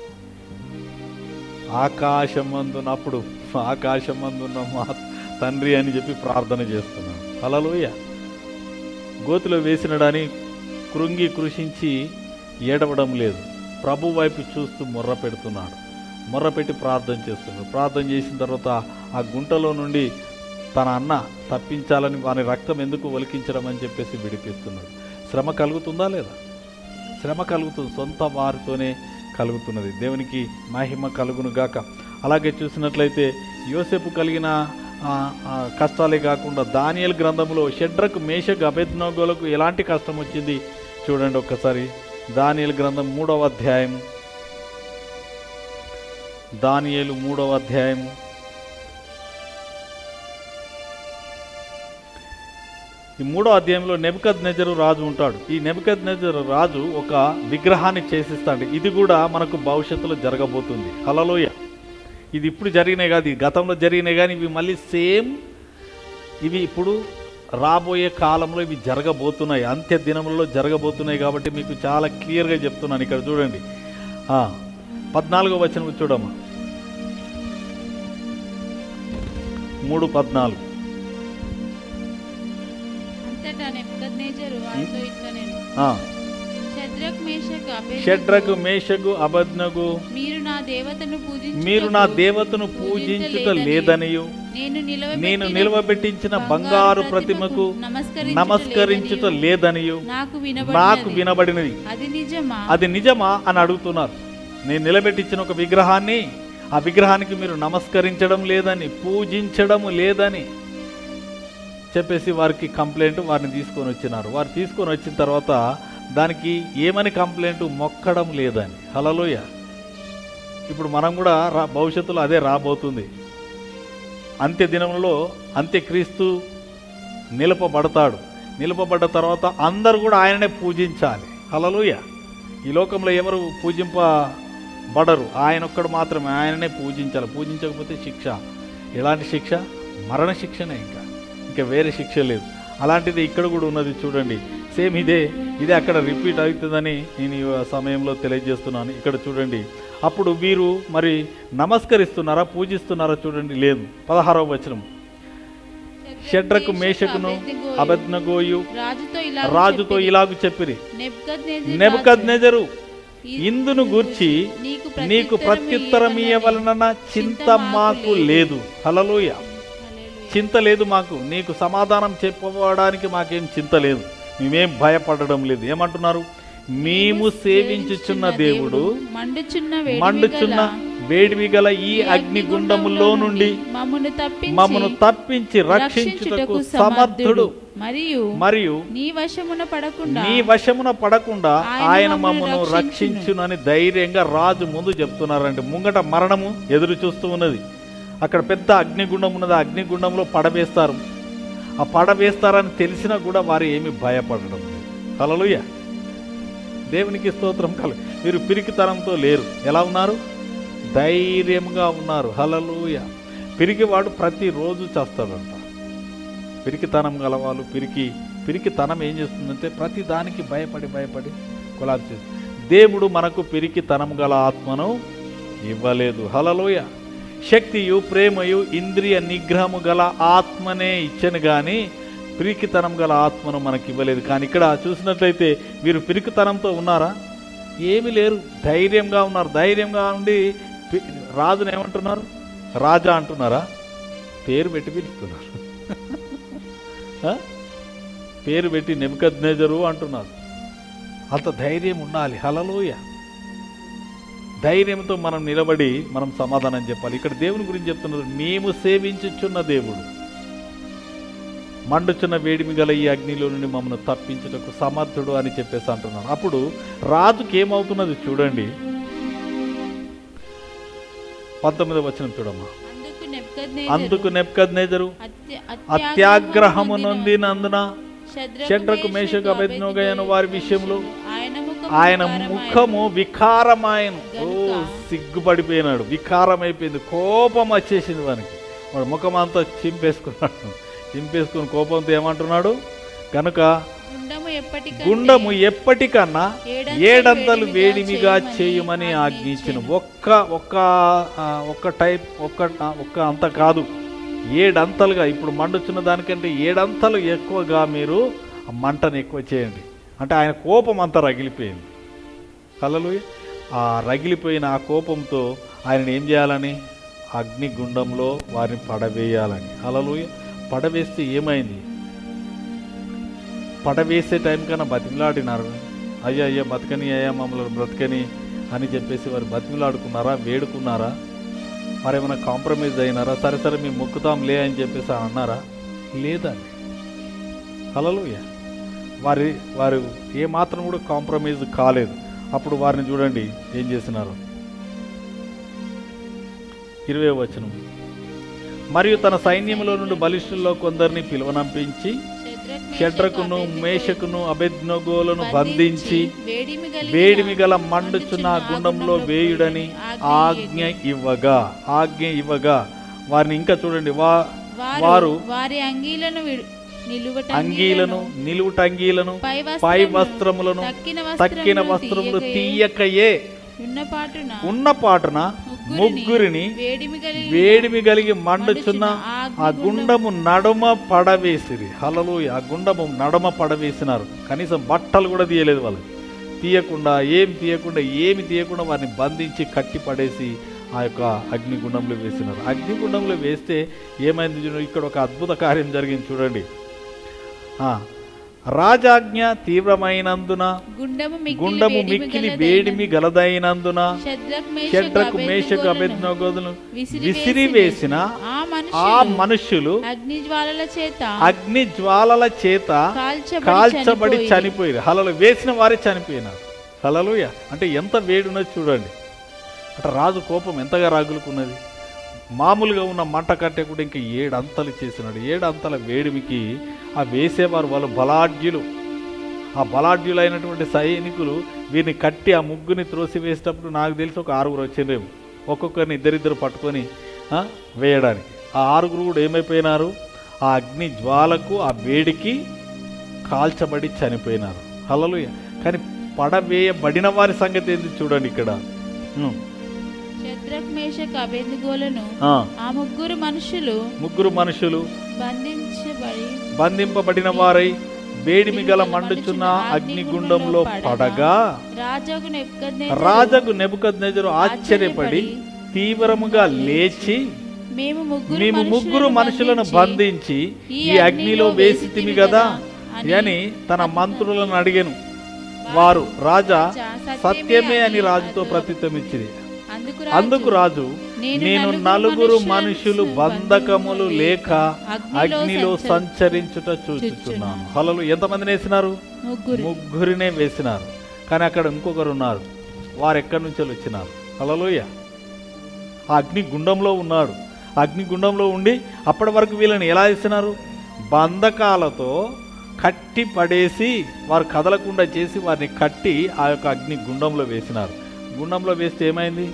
ఆకాశమందునప్పుడు ఆకాశమందున్న మా తండ్రి అని చెప్పి ప్రార్థన చేస్తున్నాడు హల్లెలూయా గోతిలో వేసినడని కృంగి కృషించి ఏడవడం లేదు ప్రభు వైపు చూస్తూ మొర్ర పెడుతున్నాడు మొర్ర పెట్టి ప్రార్థన చేస్తున్నాడు ప్రార్థన చేసిన తర్వాత ఆ గుంటలో నుండి తన అన్న తప్పించాలని వాని రక్తం ఎందుకు ఒలికించడం అని చెప్పేసి విడిపిస్తున్నాడు శ్రమ కలుగుతుందా లేదా శ్రమ కలుగుతుంది సొంత వారితోనే కలుగుతున్నది దేవునికి మహిమ కలుగును గాక అలాగే చూసినట్లయితే యోసేపు కలిగిన ఆ, ఆ, కష్టాలే కాకుండా దానియల్ గ్రంథంలో షడ్రకు మేషకు అభెజ్ఞోగులకు ఎలాంటి కష్టం వచ్చింది చూడండి ఒక్కసారి దానియల్ గ్రంథం మూడవ అధ్యాయం దానియేలు మూడవ అధ్యాయం ఈ మూడో అధ్యాయంలో నెబద్ నెజరు రాజు ఉంటాడు ఈ నెబద్ నెజరు రాజు ఒక విగ్రహాన్ని చేసిస్తాడు ఇది కూడా మనకు భవిష్యత్తులో జరగబోతుంది హలలోయ ఇది ఇప్పుడు జరిగినాయి కాదు ఇది గతంలో జరిగినాయి కానీ ఇవి మళ్ళీ సేమ్ ఇవి ఇప్పుడు రాబోయే కాలంలో ఇవి జరగబోతున్నాయి అంత్య దినములలో జరగబోతున్నాయి కాబట్టి మీకు చాలా క్లియర్గా చెప్తున్నాను ఇక్కడ చూడండి ఆ, పద్నాలుగో వచనం చూడమ్మా మూడు పద్నాలుగు అంతటా నెబుకద్నెజరు వారితో ఇట్లా నేను ఆ, షద్రక్ మేషక్ షడ్రకు మేషకు అబద్నగు మీరు నా దేవతను పూజించుటకు మీరు నా దేవతను పూజించుట లేదనియు నేను నిలవబెట్టిన నేను నిలవబెట్టించిన బంగారు ప్రతిమకు నమస్కరించుట నమస్కరించుట లేదనియు నాకు నాకు వినబడినది వినబడినది అది నిజమా అది నిజమా అని అడుగుతున్నారు నేను నిలబెట్టించిన ఒక విగ్రహాన్ని ఆ విగ్రహానికి మీరు నమస్కరించడం లేదని పూజించడం లేదని చెప్పేసి వారికి కంప్లైంట్ వారిని తీసుకొని వచ్చినారు వారు తీసుకొని వచ్చిన తర్వాత దానికి ఏమని కంప్లైంట్ మొక్కడం లేదని హలలోయ ఇప్పుడు మనం కూడా రా భవిష్యత్తులో అదే రాబోతుంది అంత్య దినంలో అంత్యక్రీస్తు నిలపబడతాడు నిలపబడ్డ తర్వాత అందరూ కూడా ఆయననే పూజించాలి హలలుయ ఈ లోకంలో ఎవరు పూజింపబడరు ఆయన ఒక్కడు మాత్రమే ఆయననే పూజించాలి పూజించకపోతే శిక్ష ఎలాంటి శిక్ష మరణ శిక్షనే ఇంకా ఇంకా వేరే శిక్ష లేదు అలాంటిది ఇక్కడ కూడా ఉన్నది చూడండి సేమ్ ఇదే ఇదే అక్కడ రిపీట్ అవుతుందని నేను ఈ సమయంలో తెలియజేస్తున్నాను ఇక్కడ చూడండి అప్పుడు వీరు మరి నమస్కరిస్తున్నారా పూజిస్తున్నారా చూడండి లేదు పదహారవ వచనం షడ్రకు మేషకును అబద్నగోయు రాజుతో ఇలా రాజుతో ఇలాగు చెప్పిరి నెబుకద్నెజరు నెబుకద్ నెజరు ఈ- ఇందును గూర్చి నీకు నీకు ప్రత్యుత్తరం ఇవ్వవలన చింత మాకు లేదు హలలోయ హల్లెలూయా. చింత లేదు మాకు నీకు సమాధానం చెప్పడానికి మాకేం చింత లేదు మేమేం భయపడడం లేదు ఏమంటున్నారు మేము సేవించుచున్న దేవుడు మండుచున్న వేడిమి మండుచున్న గల వేడివి గల ఈ అగ్నిగుండములో నుండి మమ్మను తప్పించి మమ్మను తప్పించి రక్షించుటకు సమర్థుడు మరియు మరియు నీ వశమున పడకుండా నీ వశమున పడకుండా ఆయన ఆయన మమ్మను మమ్మను రక్షించును. రక్షించునని ధైర్యంగా రాజు ముందు చెప్తున్నారంటే ముంగట మరణము ఎదురు చూస్తూ ఉన్నది అక్కడ పెద్ద అగ్నిగుండం ఉన్నది ఆ అగ్నిగుండంలో పడవేస్తారు ఆ పడ వేస్తారని తెలిసినా కూడా వారు ఏమి భయపడడం లేదు హల్లెలూయా దేవునికి స్తోత్రం కలు మీరు పిరికితనంతో లేరు ఎలా ఉన్నారు ధైర్యంగా ఉన్నారు హలలుయ పిరికివాడు ప్రతిరోజు చేస్తాడంట పిరికితనం గలవాళ్ళు పిరికి పిరికితనం ఏం చేస్తుందంటే ప్రతి దానికి భయపడి భయపడి కొలాబ్ చేస్తుంది దేవుడు మనకు పిరికితనం గల ఆత్మను ఇవ్వలేదు హలలోయ శక్తియు ప్రేమయు ఇంద్రియ నిగ్రహము గల ఆత్మనే ఇచ్చను కానీ పిరికితనం గల ఆత్మను మనకి ఇవ్వలేదు కానీ ఇక్కడ చూసినట్లయితే వీరు పిరికితనంతో ఉన్నారా ఏమీ లేరు ధైర్యంగా ఉన్నారు ధైర్యంగా ఉండి పి- రాజుని ఏమంటున్నారు రాజా అంటున్నారా పేరు పెట్టి పిలుస్తున్నారు ఆ? పేరు పెట్టి నెబద్నేజరు అంటున్నారు అంత ధైర్యం ఉండాలి హలలోయ ధైర్యంతో మనం నిలబడి మనం సమాధానం చెప్పాలి ఇక్కడ దేవుని గురించి చెప్తున్నారు మేము సేవించుచున్న దేవుడు మండుచున్న వేడిమి గల ఈ అగ్నిలో నుండి మమ్మల్ని తప్పించుటకు సమర్థుడు అని చెప్పేసి అంటున్నాడు అప్పుడు రాజుకి ఏమవుతున్నది చూడండి పంతొమ్మిది వచ్చిన చూడమ్మా అందుకు నెబుకద్నెజరు అందుకు నెప్కద్నేజరు అత్య- అత్యాగ్రహము నొందిన నొందినందున శద్రకు, షడ్రకు మేషకు, మేషకు అబెద్నోగయను వారి విషయంలో ఆయన ముఖము ఆయన వికారమాయెను. ముఖము వికారమాయను ఓ గనుక సిగ్గుపడిపోయినాడు వికారమైపోయింది కోపం వచ్చేసింది వానికి వాడు ముఖం అంతా చింపేసుకున్నాడు చింపేసుకుని కోపంతో ఏమంటున్నాడు కనుక గుండము ఎప్పటికంటే గుండము ఎప్పటికన్నా ఏడంతలు ఏడంతలు వేడిమిగా వేడిమిగా చేయమని చేయమని ఆజ్ఞించిన ఆజ్ఞించెను. ఒక్క ఒక్క ఆ, ఒక్క టైప్ ఒక్క ఆ, ఒక్క అంత కాదు ఏడంతలుగా ఇప్పుడు మండుచున్న దానికంటే ఏడంతలు ఎక్కువగా మీరు ఆ మంటను ఎక్కువ చేయండి అంటే ఆయన కోపం అంతా రగిలిపోయింది కలలు ఆ రగిలిపోయిన ఆ కోపంతో ఆయన ఏం చేయాలని అగ్నిగుండంలో వారిని పడవేయాలని అలలు పడవేస్తే ఏమైంది పడవేసే టైం కన్నా బతిమలాడినారు అయ్యా అయ్యా బతకని అయ్యా మమ్మల్ని బ్రతకని అని చెప్పేసి వారు బతిమలాడుకున్నారా వేడుకున్నారా మరేమైనా కాంప్రమైజ్ అయినారా సరే సరే మేము మొక్కుతాం లే అని చెప్పేసి అన్నారా లేదండి హలలుయ వారి వారు ఏ మాత్రం కూడా కాంప్రమైజ్ కాలేదు అప్పుడు వారిని చూడండి ఏం చేసినారు ఇరవై వచనం మరియు తన సైన్యములో నుండి బలిష్ఠుల్లో కొందరిని పిలువనంపించి శద్రకు, షడ్రకును మేషకు, మేషకును అబెద్నగోలను బంధించి వేడిమి కలిగిన వేడిమి గల మండుచున్న ఆ గుండంలో వేయుడని ఆజ్ఞ ఆజ్ఞ ఇవ్వగా ఆజ్ఞ ఇవ్వగా వారిని ఇంకా చూడండి వా వారు వారు వారి అంగీలను విడు- నిలువట అంగీలను నిలువుటంగీలను పై పై వస్త్రములను, వస్త్రములను తక్కిన తక్కిన వస్త్రములను వస్త్రములు తీయకయే, తీయకయే ఉన్నపాటున ఉన్న పాటున ముగ్గురిని వేడిమి కలిగిన వేడిమి కలిగి మండుచున్న మండుచున్న ఆ గుండము నడుమ పడవేసిరి హలలు ఆ గుండము నడుమ పడవేసినారు కనీసం బట్టలు కూడా తీయలేదు వాళ్ళు తీయకుండా ఏం తీయకుండా ఏమి తీయకుండా వారిని బంధించి కట్టి పడేసి ఆ యొక్క అగ్నిగుండంలో వేసినారు అగ్నిగుండంలో వేస్తే ఏమైంది చూడండి ఇక్కడ ఒక అద్భుత కార్యం జరిగింది చూడండి ఆ, రాజాజ్ఞ తీవ్రమైనందున గుండము మిక్కిలి గుండము వేడిమి మిక్కిలి గలదైన వేడిమి గలదైనందున శద్రకు, షడ్రకు మేషకు మేషకు అభెజ్ఞగోదులు విసిరివేసిన విసిరివేసిన ఆ ఆ మనుషులు మనుషులు అగ్ని జ్వాలల చేత అగ్ని జ్వాలల చేత కాల్చబడి కాల్చబడి చనిపోయిరి. చనిపోయారు హలలు వేసిన వారే చనిపోయినారు హలలుయ అంటే ఎంత వేడున్నది చూడండి అంటే రాజు కోపం ఎంతగా రాగులుకున్నది మామూలుగా ఉన్న మంట కట్టే కూడా ఇంకా ఏడు అంతలు చేసినాడు ఏడు అంతల వేడిమికి ఆ వేసేవారు వాళ్ళు బలాఢ్యులు ఆ బలాఢ్యులైనటువంటి సైనికులు వీరిని కట్టి ఆ ముగ్గుని త్రోసి వేసేటప్పుడు నాకు తెలిసి ఒక ఆరుగురు వచ్చిండ్రేమో ఒక్కొక్కరిని ఇద్దరిద్దరు పట్టుకొని ఆ, వేయడానికి ఆ ఆరుగురు కూడా ఏమైపోయినారు ఆ అగ్ని జ్వాలకు ఆ వేడికి కాల్చబడి చనిపోయినారు హలలుయ కానీ పడవేయబడిన వారి సంగతి ఏంది చూడండి ఇక్కడ ఉం. శద్రకు మేషకు అభెజ్ఞగోలను ఆ, ఆ ముగ్గురు మనుషులు ముగ్గురు మనుషులు బంధించబడి బంధింపబడిన వారై వేడిమి గల మండుచున్న అగ్నిగుండంలో పడగా రాజాకు నెబుకద్నెజరు రాజకు నెబుకద్నెజరు ఆశ్చర్యపడి తీవ్రముగా లేచి మేము ముగ్గురు మేము ముగ్గురు మనుషులను బంధించి ఈ అగ్నిలో వేసితిమి కదా అని తన మంత్రులను అడిగాను వారు రాజా సత్యమే అని రాజుతో ప్రత్యుత్తమిచ్చిరి అందుకు అందుకు రాజు నేను నలుగురు మనుషులు బంధకములు లేక అగ్నిలో సంచరించుట చూచుచున్నాను హలలు ఎంతమందిని వేసినారు ముగ్గురు ముగ్గురినే వేసినారు కానీ అక్కడ ఇంకొకరు ఉన్నారు వారు ఎక్కడి నుంచి వచ్చినారు హలలోయ ఆ అగ్ని గుండంలో ఉన్నాడు ఆ అగ్ని గుండంలో ఉండి అప్పటి వరకు వీళ్ళని ఎలా వేసినారు బంధకాలతో కట్టి పడేసి వారు కదలకుండా చేసి వారిని కట్టి ఆ యొక్క అగ్ని గుండంలో వేసినారు గుండంలో వేస్తే ఏమైంది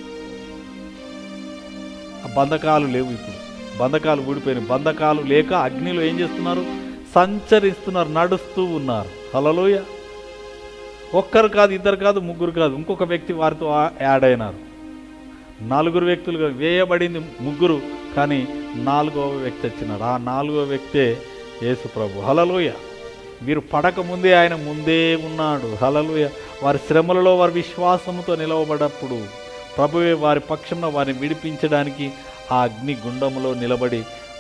ఆ బంధకాలు లేవు ఇప్పుడు బంధకాలు ఊడిపోయినాయి బంధకాలు లేక అగ్నిలో ఏం చేస్తున్నారు సంచరిస్తున్నారు నడుస్తూ ఉన్నారు హలలోయ ఒక్కరు కాదు ఇద్దరు కాదు ముగ్గురు కాదు ఇంకొక వ్యక్తి వారితో ఆ- యాడ్ అయినారు నలుగురు వ్యక్తులుగా వేయబడింది ముగ్గురు కానీ నాలుగవ వ్యక్తి వచ్చినాడు ఆ నాలుగవ వ్యక్తే యేసు ప్రభు హలలోయ వీరు పడక ముందే ఆయన ముందే ఉన్నాడు హలలోయ వారి శ్రమలలో వారి విశ్వాసముతో నిలవబడప్పుడు ప్రభువే వారి పక్షంలో వారిని విడిపించడానికి ఆ అగ్ని గుండంలో నిలబడి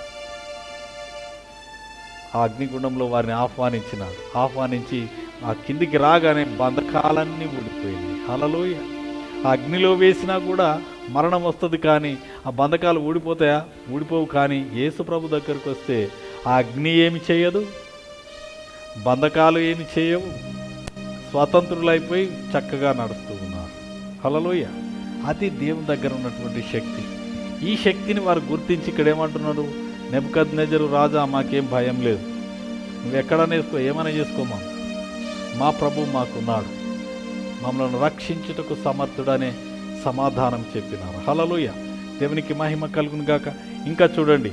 ఆ అగ్నిగుండంలో వారిని ఆహ్వానించినాడు ఆహ్వానించి ఆ కిందికి రాగానే బంధకాలన్నీ ఊడిపోయినాయి హలలోయ ఆ అగ్నిలో వేసినా కూడా మరణం వస్తుంది కానీ ఆ బంధకాలు ఊడిపోతాయా ఊడిపోవు కానీ యేసు ప్రభు దగ్గరికి వస్తే ఆ అగ్ని ఏమి చేయదు బంధకాలు ఏమి చేయవు స్వతంత్రులైపోయి చక్కగా నడుస్తూ ఉన్నారు హలలోయ అది దేవుని దగ్గర ఉన్నటువంటి శక్తి ఈ శక్తిని వారు గుర్తించి ఇక్కడ ఏమంటున్నారు నెబద్ నెజరు రాజా మాకేం భయం లేదు నువ్వు ఎక్కడనే చేసుకో ఏమైనా చేసుకోమా మా ప్రభు మాకున్నాడు మమ్మల్ని రక్షించుటకు సమర్థుడనే సమాధానం చెప్పినారు హలలుయ దేవునికి మహిమ కలుగును గాక ఇంకా చూడండి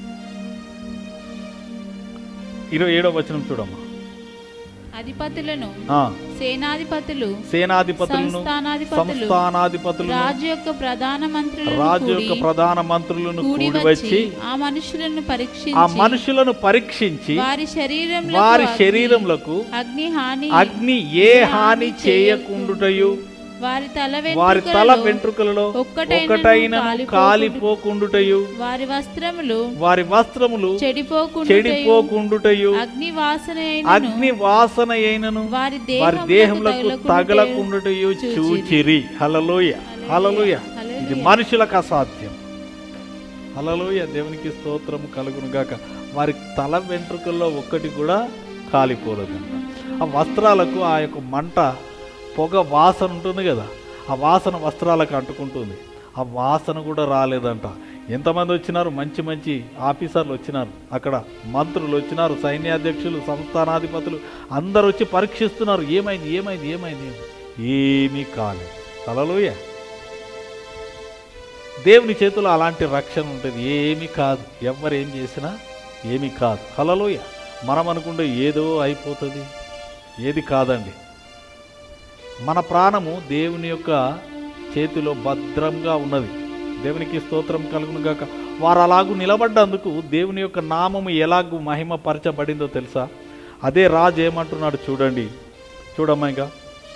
ఇరవై ఏడవ వచనం చూడమ్మా అధిపతులను ఆ, సేనాధిపతులు సేనాధిపతులను సంస్థానాధిపతులు సంస్థానాధిపతులను రాజు యొక్క ప్రధాన మంత్రులను రాజు యొక్క కూడి ప్రధాన మంత్రులను కూడి కూడి వచ్చి వచ్చి ఆ మనుషులను ఆ పరీక్షించి మనుషులను పరీక్షించి వారి శరీరంలో వారి శరీరములకు అగ్ని హాని అగ్ని ఏ హాని చేయకుండుటయు వారి తల వారి తల వెంట్రుకలలో వెంట్రుకలలో ఒక్కటైనను ఒకటైన కాలిపోకుండు- కాలిపోకుండుటయు వారి వస్త్రములు వారి వస్త్రములు చెడిపోకుండా చెడిపోకుండుటయు అగ్ని వాసన అగ్ని వాసన అయినను వారి వారి దేహములకు తగలకుండుటయు చూచిరి హలలోయ హలలోయ ఇది మనుషులకు అసాధ్యం హలలోయ దేవునికి స్తోత్రము కలుగును గాక వారి తల వెంట్రుకల్లో ఒక్కటి కూడా కాలిపోలేదంట ఆ వస్త్రాలకు ఆ యొక్క మంట పొగ వాసన ఉంటుంది కదా ఆ వాసన వస్త్రాలకు అంటుకుంటుంది ఆ వాసన కూడా రాలేదంట ఎంతమంది వచ్చినారు మంచి మంచి ఆఫీసర్లు వచ్చినారు అక్కడ మంత్రులు వచ్చినారు సైన్యాధ్యక్షులు సంస్థానాధిపతులు అందరు వచ్చి పరీక్షిస్తున్నారు ఏమైంది ఏమైంది ఏమైంది ఏమీ కాలేదు హల్లెలూయా దేవుని చేతిలో అలాంటి రక్షణ ఉంటుంది ఏమీ కాదు ఎవరు ఏం చేసినా ఏమీ కాదు హలలోయ మనం అనుకుంటే ఏదో అయిపోతుంది ఏది కాదండి మన ప్రాణము దేవుని యొక్క చేతిలో భద్రంగా ఉన్నది దేవునికి స్తోత్రం కలుగును గాక వారు అలాగూ నిలబడ్డందుకు దేవుని యొక్క నామము ఎలాగూ మహిమపరచబడిందో తెలుసా అదే రాజు ఏమంటున్నాడు చూడండి చూడమ్మా ఇంకా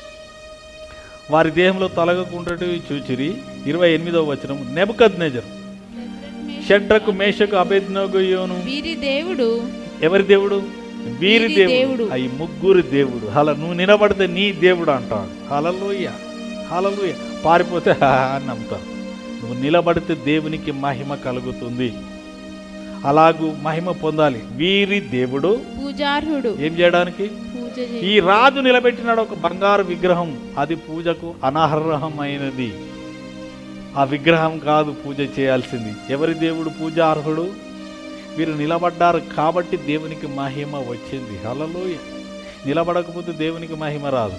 వారి దేహంలో తలగకుండటి చూచిరి ఇరవై ఎనిమిదవ వచనం నెబద్ నెజర్ షడ్రకు మేషకు అభేజ్ఞోగయోను వీరి దేవుడు ఎవరి దేవుడు వీరి వీరి దేవుడు దేవుడు. అయి ముగ్గురు దేవుడు అలా నువ్వు నిలబడితే నీ దేవుడు అంటాడు హలలుయ హలలుయ పారిపోతే "హా" అని నమ్ముతారు నువ్వు నిలబడితే దేవునికి మహిమ కలుగుతుంది అలాగూ మహిమ పొందాలి వీరి దేవుడు పూజార్హుడు ఏం చేయడానికి పూజ ఈ రాజు నిలబెట్టినాడు ఒక బంగారు విగ్రహం అది పూజకు అనర్హమైనది ఆ విగ్రహం కాదు పూజ చేయాల్సింది ఎవరి దేవుడు పూజ అర్హుడు వీరు నిలబడ్డారు కాబట్టి దేవునికి మహిమ వచ్చింది హలలోయ నిలబడకపోతే దేవునికి మహిమ రాదు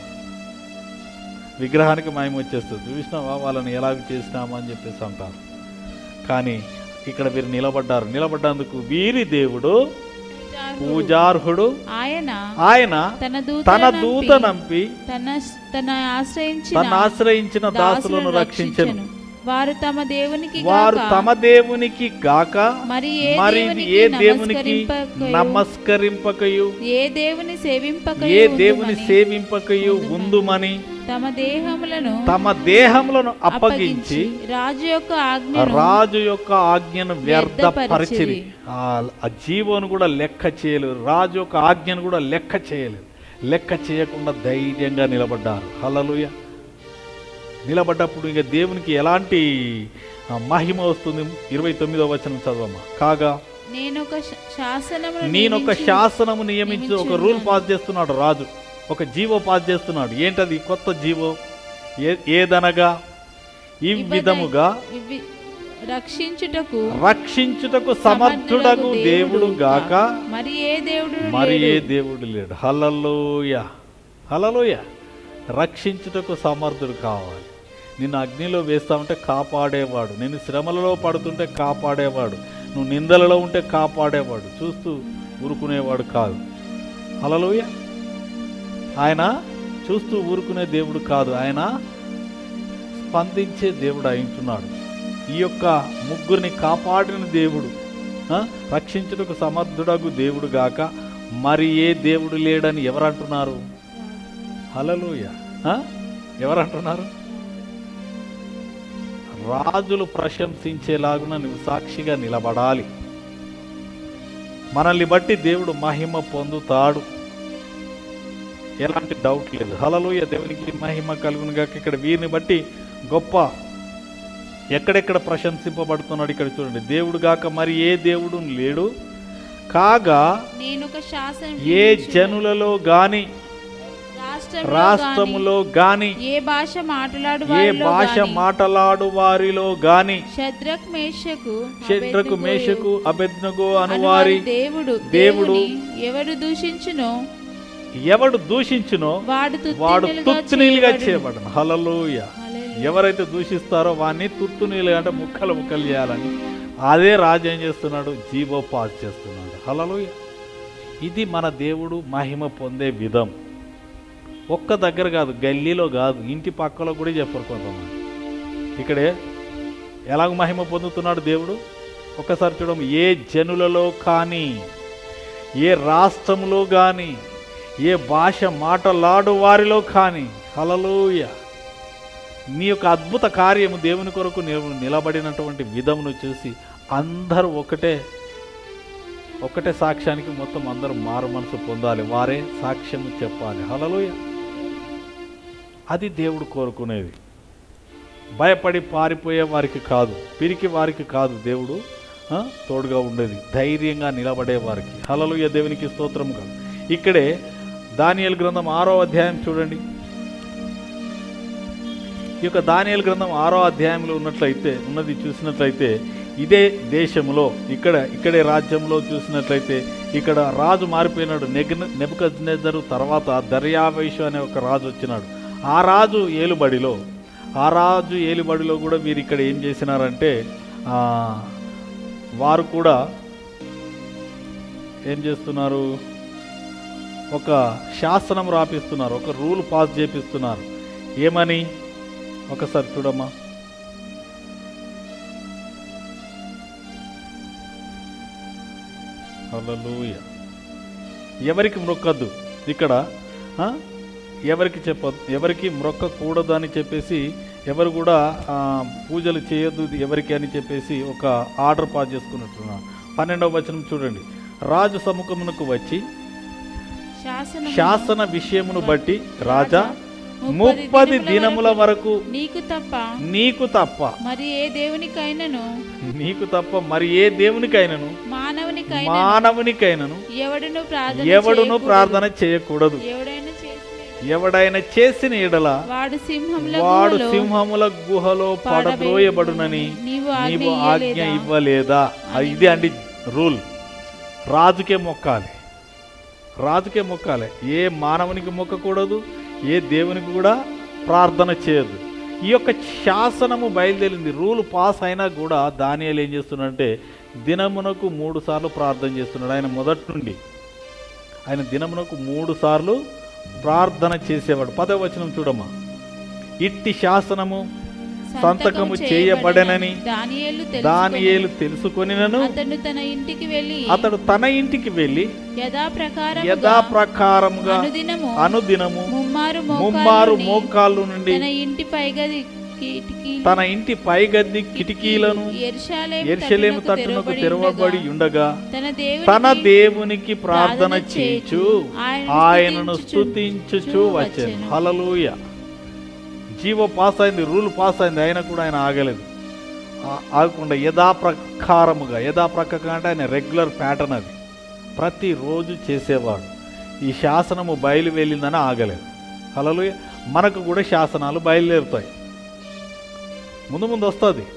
విగ్రహానికి మహిమ వచ్చేస్తుంది చూసినావా వాళ్ళని ఎలాగ చేసినామా అని చెప్పేసి అంటారు కానీ ఇక్కడ వీరు నిలబడ్డారు నిలబడ్డందుకు వీరి దేవుడు పూజార్హుడు. పూజార్హుడు ఆయన ఆయన తన దూత తన దూత నంపి తన తన ఆశ్రయించిన తను ఆశ్రయించిన దాసులను రక్షించను వారు తమ దేవునికి వారు గాక తమ దేవునికి గాక మరి ఏ మరి దేవునికి ఏ దేవునికి నమస్కరింపకయు, నమస్కరింపకయు ఏ దేవుని సేవింపకయు ఏ దేవుని ఉందుమని సేవింపకయు ఉందుమని తమ దేహములను తమ దేహములను అప్పగించి రాజు యొక్క ఆజ్ఞను రాజు యొక్క ఆజ్ఞను వ్యర్థపరిచిరి వ్యర్థపరిచిరి. ఆ ఆ జీవోను కూడా లెక్క చేయలేదు రాజు యొక్క ఆజ్ఞను కూడా లెక్క చేయలేదు లెక్క చేయకుండా ధైర్యంగా నిలబడ్డారు హల్లెలూయ నిలబడ్డప్పుడు ఇక దేవునికి ఎలాంటి ఆ, మహిమ వస్తుంది ఇరవై తొమ్మిదవ వచనం చదవమ్మా కాగా నేను ఒక శాసనమును నేనొక నియమించి- శాసనము నియమించి ఒక రూల్ నియమించున్నాను. పాస్ చేస్తున్నాడు రాజు ఒక జీవో పాస్ చేస్తున్నాడు ఏంటది కొత్త జీవో ఏ ఏదనగా ఈ ఇవ్వదై- విధముగా ఇవి- రక్షించుటకు రక్షించుటకు సమర్థుడగు దేవుడు గాక మరి ఏ దేవుడు మరి ఏ లేడు. దేవుడు లేడు హలలోయ హలలోయ రక్షించుటకు సమర్థుడు కావాలి నిన్ను అగ్నిలో వేస్తామంటే కాపాడేవాడు నేను శ్రమలలో పడుతుంటే కాపాడేవాడు నువ్వు నిందలలో ఉంటే కాపాడేవాడు చూస్తూ ఊరుకునేవాడు కాదు హలలోయ ఆయన చూస్తూ ఊరుకునే దేవుడు కాదు ఆయన స్పందించే దేవుడు అయింటున్నాడు ఈ యొక్క ముగ్గురిని కాపాడిన దేవుడు ఆ, రక్షించుటకు సమర్థుడగు దేవుడు గాక మరి ఏ దేవుడు లేడని ఎవరంటున్నారు హలలోయ ఆ? ఎవరంటున్నారు రాజులు ప్రశంసించేలాగున నువ్వు సాక్షిగా నిలబడాలి మనల్ని బట్టి దేవుడు మహిమ పొందుతాడు ఎలాంటి డౌట్ లేదు హలలోయ దేవునికి మహిమ కలుగును గాక ఇక్కడ వీరిని బట్టి గొప్ప ఎక్కడెక్కడ ప్రశంసింపబడుతున్నాడు ఇక్కడ చూడండి దేవుడు గాక మరి ఏ దేవుడు లేడు కాగా నేను ఒక శాసనం ఏ విధించును. జనులలో గాని రాష్ట్రంలో రాష్ట్రములో గాని గాని, ఏ భాష మాట్లాడు ఏ భాష మాటలాడు వారిలో గాని శద్రక్ మేషకు శత్రకు అబేద్నెగోయు మేషకు అబెద్నగో అనువారి అనువారి దేవుడు దేవుడు దేవుని ఎవరు దూషించునో ఎవడు దూషించునో వాడు వాడు తుత్తినీలుగా తుత్తునీలుగా చేయబడును. చేయబడను హలలోయ హల్లెలూయా. ఎవరైతే దూషిస్తారో వాడిని తుత్తునీలు అంటే ముక్కలు ముక్కలు చేయాలని అదే రాజు ఏం చేస్తున్నాడు జీవో పాస్ చేస్తున్నాడు హలలోయ ఇది మన దేవుడు మహిమ పొందే విధం ఒక్క దగ్గర కాదు గల్లీలో కాదు ఇంటి పక్కలో కూడా చెప్పరు కొంతమంది ఇక్కడే ఎలాగ మహిమ పొందుతున్నాడు దేవుడు ఒక్కసారి చూడము ఏ జనులలో కానీ ఏ రాష్ట్రంలో కానీ ఏ భాష మాటలాడు వారిలో కానీ హలలోయ నీ యొక్క అద్భుత కార్యము దేవుని కొరకు నీవు నిలబడినటువంటి విధమును చూసి అందరూ ఒకటే ఒకటే సాక్ష్యానికి మొత్తం అందరూ మారు మనసు పొందాలి వారే సాక్ష్యము చెప్పాలి హలలోయ అది దేవుడు కోరుకునేది భయపడి పారిపోయే వారికి కాదు పిరికి వారికి కాదు దేవుడు ఆ, తోడుగా ఉండేది ధైర్యంగా నిలబడే వారికి హలలుయ దేవునికి స్తోత్రం కాదు ఇక్కడే దానియల్ గ్రంథం ఆరో అధ్యాయం చూడండి ఈ యొక్క దానియల్ గ్రంథం ఆరో అధ్యాయంలో ఉన్నట్లయితే ఉన్నది చూసినట్లయితే ఇదే దేశంలో ఇక్కడ ఇక్కడే రాజ్యంలో చూసినట్లయితే ఇక్కడ రాజు మారిపోయినాడు నెగ్ నెబుకజ్నెజరు తర్వాత దర్యావేషు అనే ఒక రాజు వచ్చినాడు ఆ రాజు ఏలుబడిలో ఆ రాజు ఏలుబడిలో కూడా వీరు ఇక్కడ ఏం చేసినారంటే ఆ, వారు కూడా ఏం చేస్తున్నారు ఒక శాసనం రాపిస్తున్నారు ఒక రూల్ పాస్ చేపిస్తున్నారు ఏమని ఒకసారి చూడమ్మా హల్లెలూయ ఎవరికి మ్రొక్కద్దు ఇక్కడ ఆ? ఎవరికి చెప్ప ఎవరికి మ్రొక్కకూడదు అని చెప్పేసి ఎవరు కూడా ఆ, పూజలు చేయొద్దు ఎవరికి అని చెప్పేసి ఒక ఆర్డర్ పాస్ చేసుకున్నట్టున్నారు పన్నెండవ వచనం చూడండి రాజు సముఖమునకు వచ్చి శాసనము శాసన విషయమును బట్టి రాజా ముప్పది దినముల వరకు నీకు తప్ప నీకు తప్ప మరి ఏ దేవునికైనను నీకు తప్ప మరి ఏ దేవునికైనను మానవునికైనా మానవునికైనను ఎవడును ప్రార్థన ఎవడును చేయకూడదు. ప్రార్థన చేయకూడదు ఎవడైనా చేసిన ఎవడైనా చేసిన ఎడల వాడు సింహముల వాడు గుహలో సింహముల గుహలో పడద్రోయబడునని నీవు ఆజ్ఞ నీవు ఆజ్ఞ ఇయ్యలేదా? ఇవ్వలేదా ఆ, ఇది అండి రూల్ రాజుకే మొక్కాలి రాజుకే మొక్కాలి ఏ మానవునికి మొక్కకూడదు ఏ దేవునికి కూడా ప్రార్థన చేయదు ఈ యొక్క శాసనము బయలుదేరింది రూల్ పాస్ అయినా కూడా దానియాలు ఏం చేస్తున్నాడంటే దినమునకు మూడు సార్లు ప్రార్థన చేస్తున్నాడు ఆయన మొదటి నుండి ఆయన దినమునకు మూడు సార్లు ప్రార్థన చేసేవాడు పదవచనం చూడమ్మా ఇట్టి శాసనము సంతకము చేయబడెనని దానియేలు దానియేలు తెలుసుకొనినను అతను తన ఇంటికి వెళ్ళి అతడు తన ఇంటికి వెళ్ళి యథాప్రకారం యథాప్రకారముగా అనుదినము అనుదినము ముమ్మారు ముమ్మారు మోకాళ్ళుని మోకాళ్ళు నుండి తన ఇంటి పైగది కిటికీ తన ఇంటి పైగద్ది కిటికీలను ఎర్షలేము తట్టునకు తెరవబడి ఉండగా తన దేవుని తన దేవునికి ప్రార్థన ప్రార్థన చేయించు ఆయనను ఆయనను స్తుతించుచు స్తుతించుచు వచ్చాను వచ్చెను. హలలుయ జీవో పాస్ అయింది రూల్ పాస్ అయింది అయినా కూడా ఆయన ఆగలేదు ఆ- ఆగకుండా యథాప్రకారముగా యథాప్రకారం అంటే ఆయన రెగ్యులర్ ప్యాటర్న్ అది ప్రతిరోజు చేసేవాడు ఈ శాసనము బయలు వెళ్ళిందని ఆగలేదు హలలుయ మనకు కూడా శాసనాలు బయలుదేరుతాయి ముందు ముందు వస్తుంది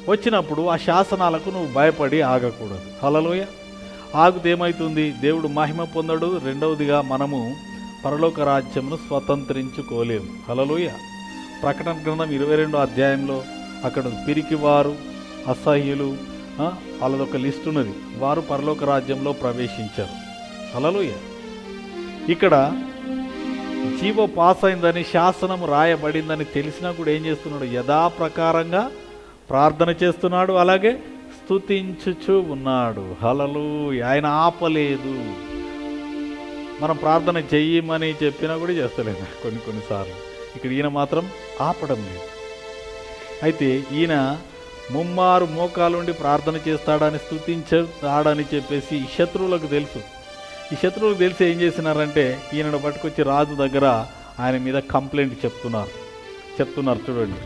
వచ్చినప్పుడు ఆ శాసనాలకు నువ్వు భయపడి ఆగకూడదు హలలోయ ఆగితే ఏమవుతుంది దేవుడు మహిమ పొందడు రెండవదిగా మనము పరలోక రాజ్యమును స్వతంత్రించుకోలేము హలలోయ ప్రకటన గ్రంథం ఇరవై రెండో అధ్యాయంలో అక్కడ పిరికివారు అసహ్యులు ఆ, వాళ్ళదొక లిస్ట్ ఉన్నది వారు పరలోక రాజ్యంలో ప్రవేశించారు హలలోయ ఇక్కడ జీవో పాస్ అయిందని శాసనం రాయబడిందని తెలిసినా కూడా ఏం చేస్తున్నాడు యథాప్రకారంగా ప్రార్థన చేస్తున్నాడు అలాగే స్తుతించుచు ఉన్నాడు హలలు ఆయన ఆపలేదు మనం ప్రార్థన చెయ్యమని చెప్పినా కూడా చేస్తలేదు కొన్ని కొన్నిసార్లు ఇక్కడ ఈయన మాత్రం ఆపడం లేదు అయితే ఈయన ముమ్మారు మోకాలుండి ప్రార్థన చేస్తాడని స్తుతించాడని చెప్పేసి ఈ శత్రువులకు తెలుసు ఈ శత్రువులకు తెలిసి ఏం చేసినారంటే ఈయనను పట్టుకొచ్చి రాజు దగ్గర ఆయన మీద కంప్లైంట్ చెప్తున్నారు చెప్తున్నారు చూడండి